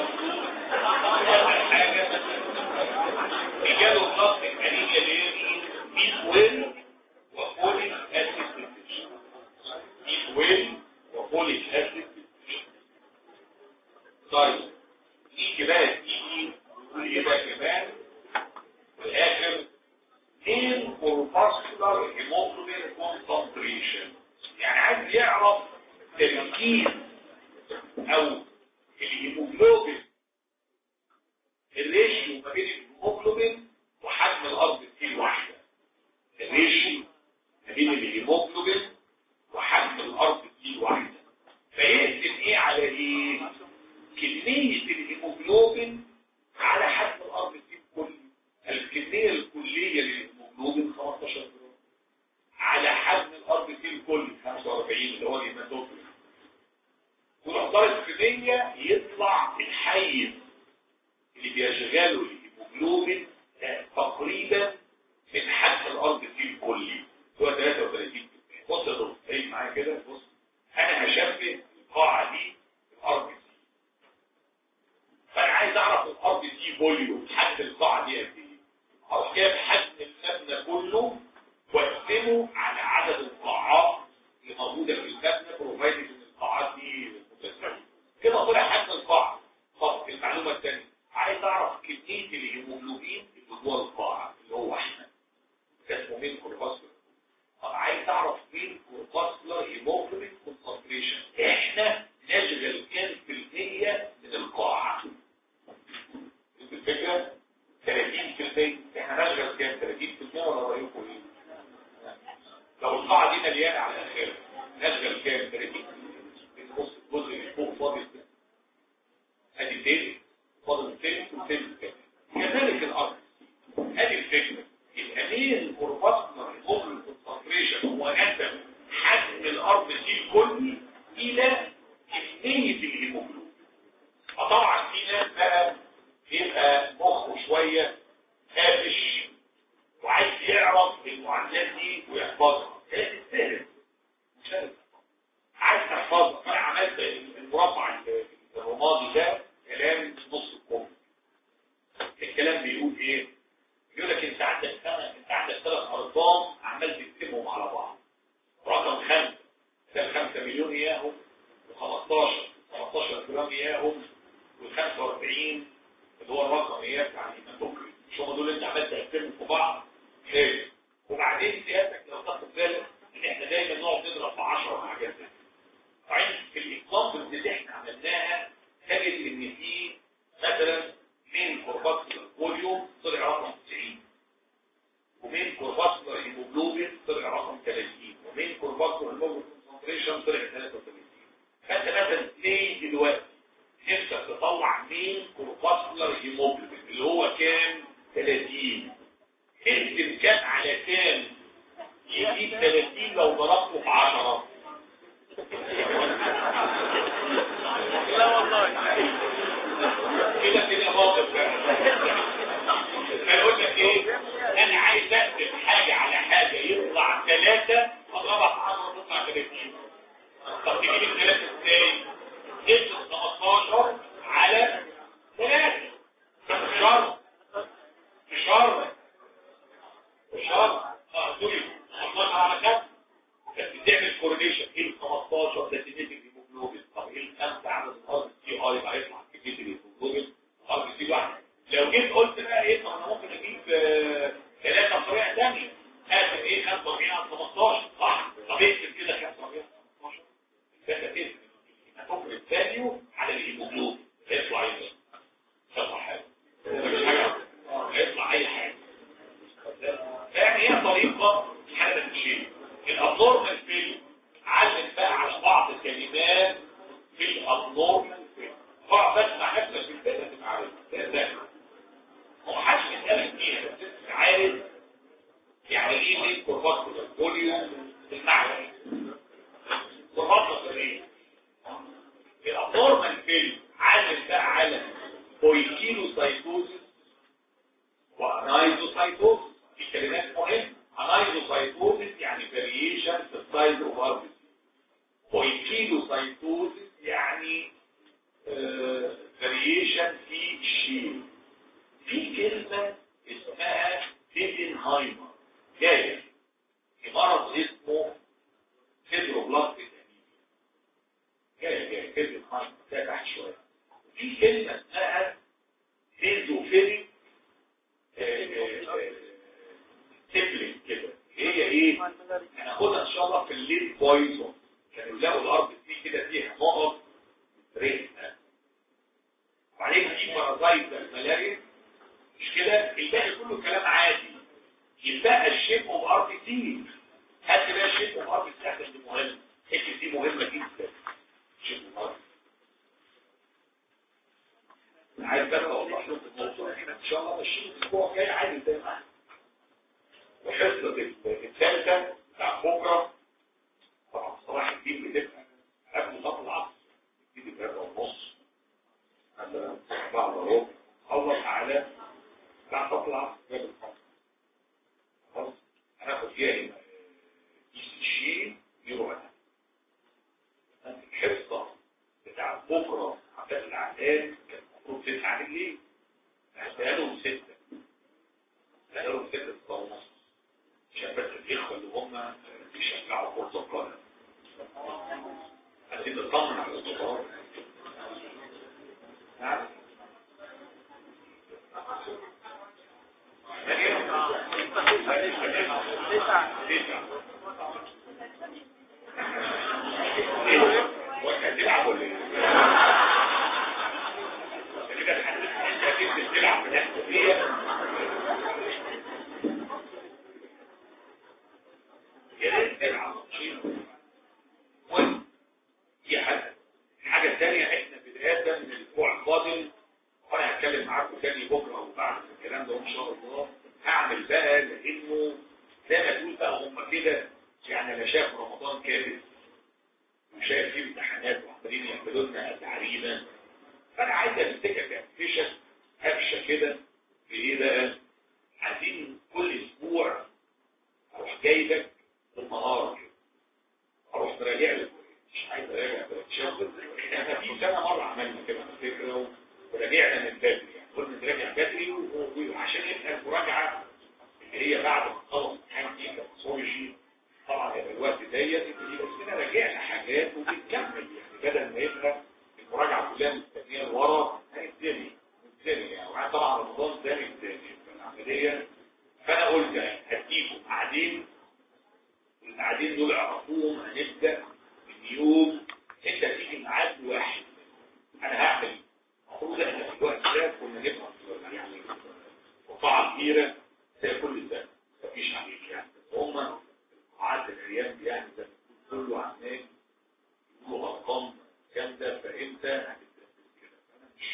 أول حاجة رجال الضغط الأنيميا اللي هي مين؟ ميت ويل وفوليك أسيد ديفيشن ميت ويل وفوليك أسيد ديفيشن طيب نيجي بقى تيجي واللي بقى كمان في الآخر مين كورباسكولار هيموجلوبين كونسنتريشن يعني عايز يعرف تركيز او الهيموجلوبين الريشيو ما بين الهيموجلوبين وحجم الارض دي واحده الريشيو ما بين الهيموجلوبين وحجم الارض دي واحده فيقسم ايه على ايه كميه الهيموجلوبين على حجم الارض دي كله الكميه الكليه للهيموجلوبين 15 جرام على حجم الارض دي الكل 45 اللي هو الهيماتوكريت والعطار الكمية يطلع الحيز اللي بيشغله الهيموجلوبين ده تقريبا من حجم الارض دي الكلي هو 33 بص يا دكتور خليك معايا كده بص انا هشبه القاعه دي الارض دي فانا عايز اعرف الارض دي فوليوم حجم القاعه دي قد ايه اروح جايب حجم المبنى كله واقسمه على عدد القاعات اللي موجوده في المبنى بروفايدد ان القاعات دي متساويه كده طلع حجم القاعه طب المعلومه الثانيه عايز اعرف كميه الهيموجلوبين اللي جوه القاعه اللي هو احنا ده اسمه مين كورباسكولار طب عايز اعرف مين كورباسكولار هيموجلوبين كونسنتريشن احنا نشغل كام في المية من القاعه الفكره 30% احنا نشغل كام 30% ولا رايكم ايه لو القاعه دي مليانه على الاخر نشغل كام 30 بص الجزء اللي فوق فاضي ده. ادي تاني فاضل تاني وتاني تاني كذلك الارض ادي الفكره الامين كورباسكولار هيموجلوبين كونسنتريشن هو نسب حجم الارض دي الكلي الى كميه الهيموجلوبين فطبعا في ناس بقى بيبقى مخه شويه قافش وعايز يعرف المعادلات دي ويحفظها هي تستاهل مش لازم. عايز تحفظها فانا عملت المربع الرمادي ده كلام نص الكم الكلام بيقول ايه بيقول لك انت عندك سنه انت عندك ثلاث ارقام عمال تكتبهم على بعض رقم خمسه ده 5 مليون اياهم و15 15 جرام اياهم وال45 اللي هو الرقم اياه بتاع الهيماتوكري مش هم دول اللي انت عمال تقسمهم في بعض حلو وبعدين سيادتك لو تاخد بالك ان احنا دايما نقعد نضرب في 10 وحاجات زي كده. طيب في الاكزامبل اللي احنا عملناها تجد ان في مثلا من كورباسكولار فوليوم طلع رقم 90 ومن كورباسكولار هيموجلوبين طلع رقم 30 ومن كورباسكولار هيموجلوبين كونسنتريشن طلع 33 فانت مثلا ليه دلوقتي نفسك تطلع مين كورباسكولار هيموجلوبين اللي هو كام 30 اكتب كام على كام يجيب 30 لو ضربته في 10 لا والله كده كده موقف فيقول لك ايه انا عايز اكتب حاجه على حاجه يطلع ثلاثه اضربها في 10 تطلع 30 طب تجيب الثلاثه ازاي؟ اكتب 15 على 3 شرط شرط شرط اه سوري 15 على 5 بس بتعمل كورليشن ايه ال 15 ده سيمتريك هيموجلوبين طب اه يبقى هيطلع كميه الهيموجلوبين ار بي سي واحده لو جيت قلت بقى ايه طب انا ممكن اجيب آه، ثلاثه بطريقه ثانيه اقسم ايه 45 على 18 صح طب اكتب كده 45 على 18 الفكره ايه هتفرق الفاليو على الهيموجلوبين هيطلع ايه يطلع حاجه مفيش حاجه آه، هيطلع اي حاجه يعني هي طريقه حاجه تشيل الابنورمال فيل علم بقى على بعض الكلمات في الابنورمال فيل اقعد اسمع نفسك في البيت تبقى عارف ده ده هو محدش بيسالك فيها بس انت عارف يعني ايه ليه كورفاسكولار بوليو المعنى كورفاسكولار ايه الابنورمال فيل علم بقى على بويكينوسايتوزيس وانايزوسايتوزيس دي كلمات مهمه انايزوسايتوزيس يعني فاريشن في السايز اوف اربس بويكينوسايتوزيس يعني فاريشن في الشيل في كلمة اسمها هيدنهايمر جاية في مرض اسمه فيدروبلاستيك جاية جاية هيدنهايمر ده تحت شوية في كلمة اسمها هيزوفيليك تبلت كده هي ايه هناخدها ان شاء الله في الليل بويزون كانوا لقوا الارض دي كده فيها نقط ريحه وبعدين في بارازايت الملاريا مش كده الباقي كله كلام عادي يبقى الشيب اوف ار بي تي هات بقى الشيب اوف ار بي تي عشان دي مهمه الحته دي مهمه جدا شيب اوف ار عايز بقى اوضح لكم الموضوع احنا ان شاء الله ماشيين الاسبوع الجاي عادي زي ما احنا وحصه الثالثه بتاع بكره طبعا صلاح الدين بتبقى قبل صلاه العصر بتبتدي بثلاثه ونص على بعض ربع الله تعالى بعد صلاه العصر جاب الخمس خلاص هناخد فيها ايه الشيء يروح الحصه بتاع بكره عباد العقاد كانت المفروض تسعه بالليل هديها لهم سته هديها لهم سته ونص عشان بس الاخوه اللي هم بيشجعوا كره القدم عايزين نطمن على الصغار نعم وهتلعب ولا ايه؟ كده انت بتلعب بنفسك يا ريت تلعب المهم دي حاجه الحاجه الثانيه احنا بدايه من الاسبوع القادم وانا هتكلم معاكم تاني بكره وبعد الكلام ده ان شاء الله هعمل بقى لانه زي ما تقول بقى هم كده يعني انا شايف رمضان كامل وشايف فيه امتحانات وعمالين يعملوا لنا تعريبه فانا عايز امسكك افيشه قفشه كده في ايه بقى عايزين كل اسبوع اروح جايبك بالنهار كده اروح براجع لك مش عايز اراجع بتشغل احنا في سنه مره عملنا كده على فكره وراجعنا من بدري يعني قلنا نراجع بدري وعشان يبقى المراجعه اللي هي بعد ما نخلص امتحان دي كبسولوجي طبعا يبقى الوقت ضيق يبقى اسمنا راجعنا حاجات وبنكمل يعني بدل ما يبقى المراجعه كلها مستنيه لورا هنبتدي نبتدي يعني وبعد طبعا رمضان ده نبتدي العمليه فانا قلت هديكم قاعدين والقاعدين دول اعرفوهم هنبدا من يوم انت تيجي ميعاد واحد انا هعمل المفروض احنا في الوقت ده كنا نبقى يعني قطاعه كبيره زي كل ده مفيش عليك يعني هم قعدت الايام دي يعني ده كله عمال يقولوا ارقام جامده فانت هتتنفذ كده فانا مش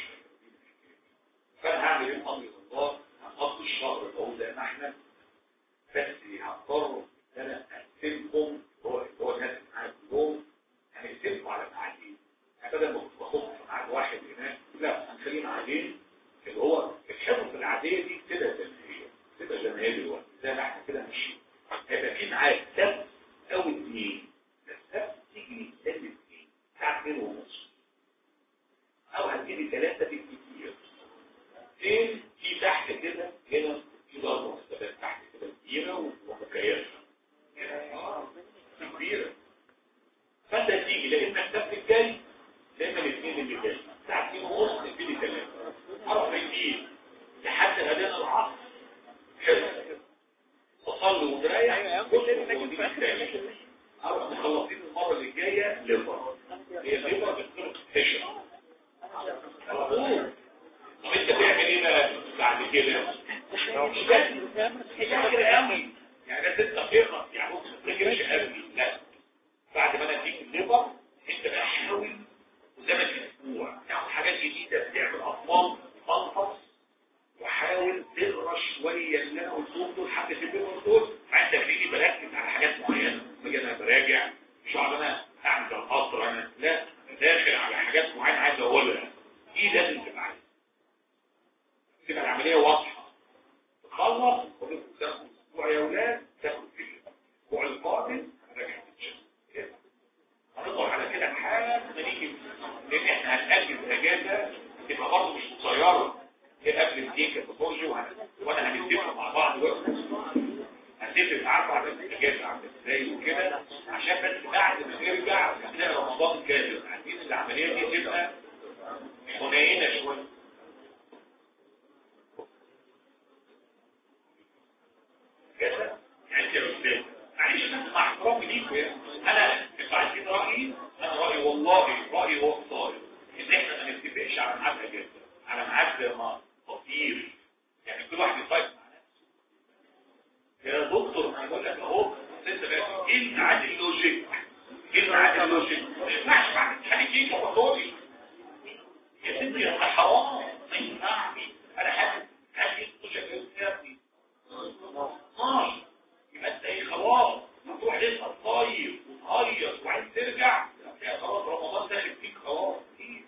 فانا هعمل ايه بامر الله هنقضي الشهر اللي هو زي ما احنا بس هضطر ان انا اقسمكم هو هو الناس اللي معايا كلهم هنقسمكم على ميعادين بدل ما كنت باخد في ميعاد واحد هناك لا هنخليه ميعادين اللي هو الحفظ العاديه دي كده زي ما هي كده زي ما هي دلوقتي زي ما احنا كده ماشيين هيبقى في ميعاد سبت او اثنين السبت تيجي لازم اثنين الساعه 2 ونص او هتجيلي ثلاثه بالكتير فين في تحت كده هنا في ضربه مرتبات تحت كده كبيره ومكيفه كبيره فانت تيجي لا اما السبت الجاي لا اما الاثنين اللي جاي الساعه مفهوم طب انت تعمل ايه بقى بعد كده مش بس هي كده قوي يعني ده ستة فقط يعني ممكن ما تجيبش قوي لا بعد ما انا اديك الليبر انت بقى حاول قدامك اسبوع تاخد حاجات جديده تعمل اطفال تنفص وحاول تقرا شويه اللي انا قلتهم دول حتى في البيبر دول عندك تيجي بركز على حاجات معينه باجي انا براجع مش هقعد انا اعمل القطر انا لا داخل على حاجات معينه عايز اقولها دي لازم تبقى عارف تبقى العمليه واضحه تخلص وتاخد اسبوع يا اولاد تاخد فيه الاسبوع القادم راجع هنطلع على كده لحد ما نيجي لان احنا هنأجل اجازه تبقى برضه مش قصيره هي قبل الدين كتخرج وانا هنتفق مع بعض وقت هنتفق عارف على الاجازه عامله ازاي وكده عشان بس بعد ما نرجع هنلاقي رمضان كامل عايزين العمليه دي تبقى حنينه شويه كده يعني انت يا استاذ معلش بس مع احترامي ليكوا يعني انا انتوا عايزين رايي انا رايي والله رايي هو الصائب ان احنا ما نتفقش على ميعاد اجازه على ميعاد ما تطير يعني كل واحد يطير مع نفسه يا دكتور انا بقول لك اهو انت بقى ايه الميعاد اللوجيك ايه الميعاد اللوجيك ما ينفعش بعد امتحان يجي تفضلي يا ستي يا حرام ما ينفعش انا حاسس حاسس اللوجيك يا ابني 12 يبقى انت ايه خلاص هتروح لسه طيب وتهيص وعايز ترجع يا خلاص رمضان داخل فيك خلاص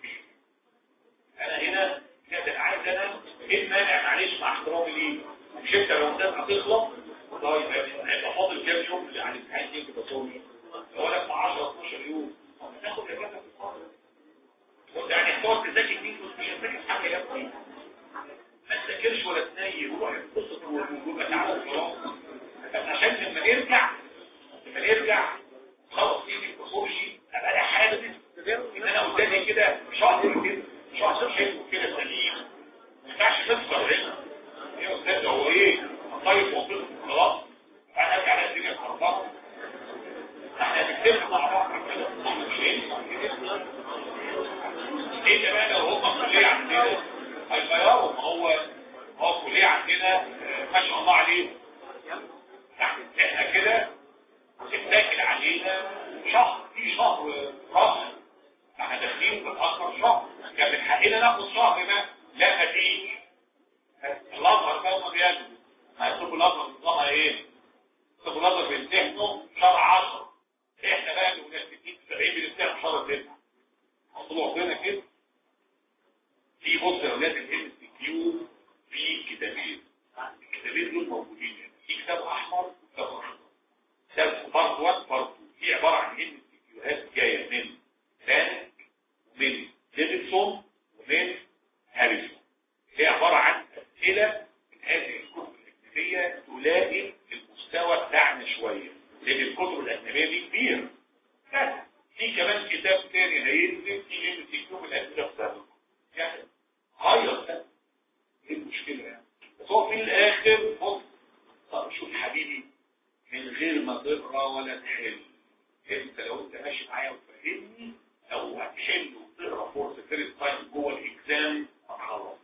انا هنا كده عايز انا ايه المانع معلش مع احترامي ليه مش انت رمضان هتخلص طيب هيبقى فاضل كام يوم على الامتحان دي كده صومي لو لك 10 12 يوم تاخد اجازه في الفتره وانت يعني هتقعد تذاكر دي مش هتذاكر حاجه يا ابني ما تذاكرش ولا تنيم وروح تبص ويبقى تعالى خلاص بس عشان لما نرجع لما نرجع خلاص تيجي التصوري ابقى انا حاسس ان انا قدامي كده شهر كده شهر حلو كده سليم ما ينفعش تفكر هنا ايه يا استاذ هو ايه طيب وصلت خلاص انا ارجع على الدنيا خربانه احنا بنتفق مع بعض كده مش هينفع ايه ده بقى لو هم كليه عندنا هيغيروا ما هو هو كليه عندنا ما شاء الله عليه احنا كده اتاكل علينا شهر في شهر راس احنا داخلين بنأخر شهر كان من حقنا ناخد شهر ما لا مفيش الازهر بقى ما بيعمل هيطلبوا الازهر نظامها ايه؟ يطلبوا الازهر بيمتحنوا شهر 10 احنا بقى اللي مناسبين 70 بنمتحن شهر 9 هنطلعوا عندنا كده في بص يا اولاد الام سي كيو في كتابين الكتابين دول موجودين هنا في كتاب احمر وكتاب اخضر كتاب بارت 1 بارت 2 دي عباره عن ام سي كيوهات جايه من لانك ومن ديفيدسون ومن هاريسون هي عباره عن اسئله من هذه الكتب الاجنبيه تلائم المستوى بتاعنا شويه لان الكتب الاجنبيه دي كبيره بس في كمان كتاب تاني هينزل في ام سي كيو من الاسئله السابقه يعني غير ده ايه المشكله يعني بس هو في الاخر بص طب شوف حبيبي من غير ما تقرا ولا تحل انت لو انت ماشي معايا وتفهمني لو هتحل وتقرا فورس فيرست تايم جوه الاكزام هتخلص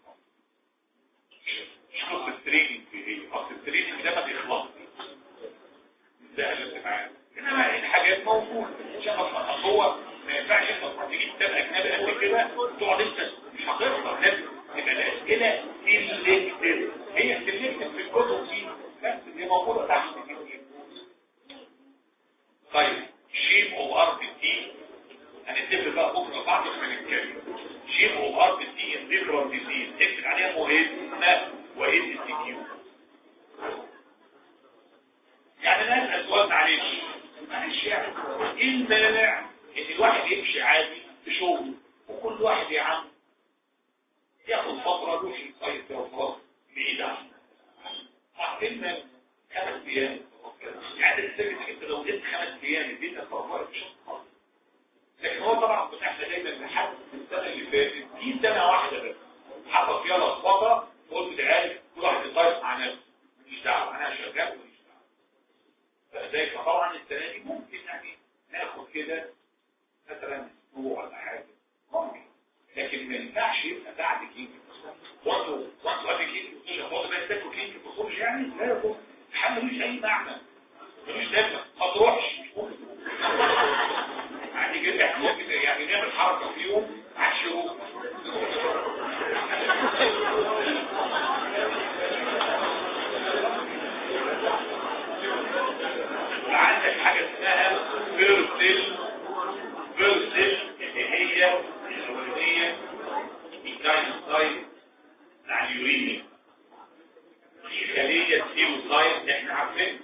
مش قصه التريننج هي اصل التريننج ده ما بيخلصش ده اللي معايا انما الحاجات موجوده ان شاء الله هو ما ينفعش انت تروح تجيب كتاب اجنبي قد كده وتقعد انت مش هتقرا لازم تبقى الاسئله سيلكتيف هي سيلكتيف في الكتب دي بس دي موجوده تحت طيب شيب او ار تي هنتفق بقى بكره بعد ما نتكلم شيب او ار تي انديكرال ديزيز اكتب عليها مهمه وايه السي كيو يعني انا اسال سؤال معلش معلش يعني ايه المانع ان الواحد يمشي عادي في شغله وكل واحد يا عم ياخد فترة له في صيف وخلاص بعيد عنه عارفين خمس ايام يعني السبب انت لو جبت خمس ايام الدنيا صعبة مش خالص لكن هو طبعا كنا احنا دايما لحد السنة اللي فاتت دي سنة واحدة بس حصل فيها لخبطة قلت تعالى كل واحد يطيب مع نفسه مش دعوة انا شغال ومش دعوة فذلك طبعا السنة دي ممكن يعني ناخد كده مثلا اسبوع ولا حاجه ممكن لكن لكن ما ينفعش يبقى بعد كينج وانتوا وانتوا قبل كينج مش هتقعدوا بقى تاكلوا كينج بصوص يعني لا يا بابا الحل ملوش اي معنى ملوش لازمه ما تروحش مش ممكن عادي جدا احنا ممكن يعني نعمل حركه في يوم عشان يروح عندك حاجة اسمها فيرسل فيرسل اللي هي الأولانية الكاينوسايت بتاع اليورينيا في خلية سيروسايت احنا عارفين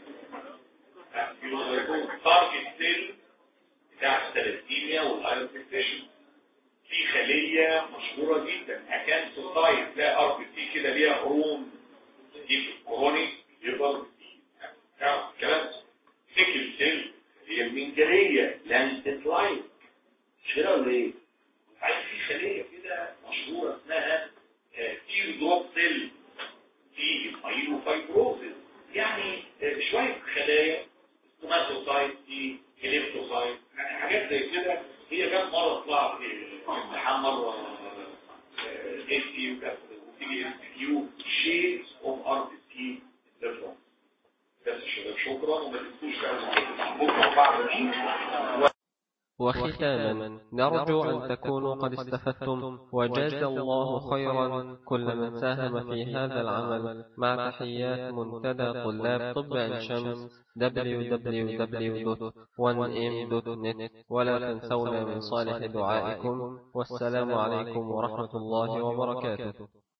تارجت سيل بتاع الثلاثيميا والايرون فيكتيشن في خلية مشهورة جدا اكان سوسايت ده ار بي سي كده ليها هرون دي في الكوروني يقدر كلام سيكل سيل هي المنجلية لانستت لايت مش كده ولا ايه؟ عايز في خلية كده مشهورة اسمها تير دروب سيل في المايلوفايبروزيس يعني آه، شوية خلايا ستوماتوسايت دي كليبتوسايت يعني حاجات زي كده هي جت مرة تطلع في امتحان مرة اس تي وتيجي اس كيو شيدز اوف ار بي سي ديفرنس بس شباب شكرا وما تنسوش بقى بكره وبعد دي وختاما نرجو أن تكونوا قد استفدتم وجاز الله خيرا كل من ساهم في هذا العمل مع تحيات منتدى طلاب طب عين شمس www.1m.net ولا تنسونا من صالح دعائكم والسلام عليكم ورحمة الله وبركاته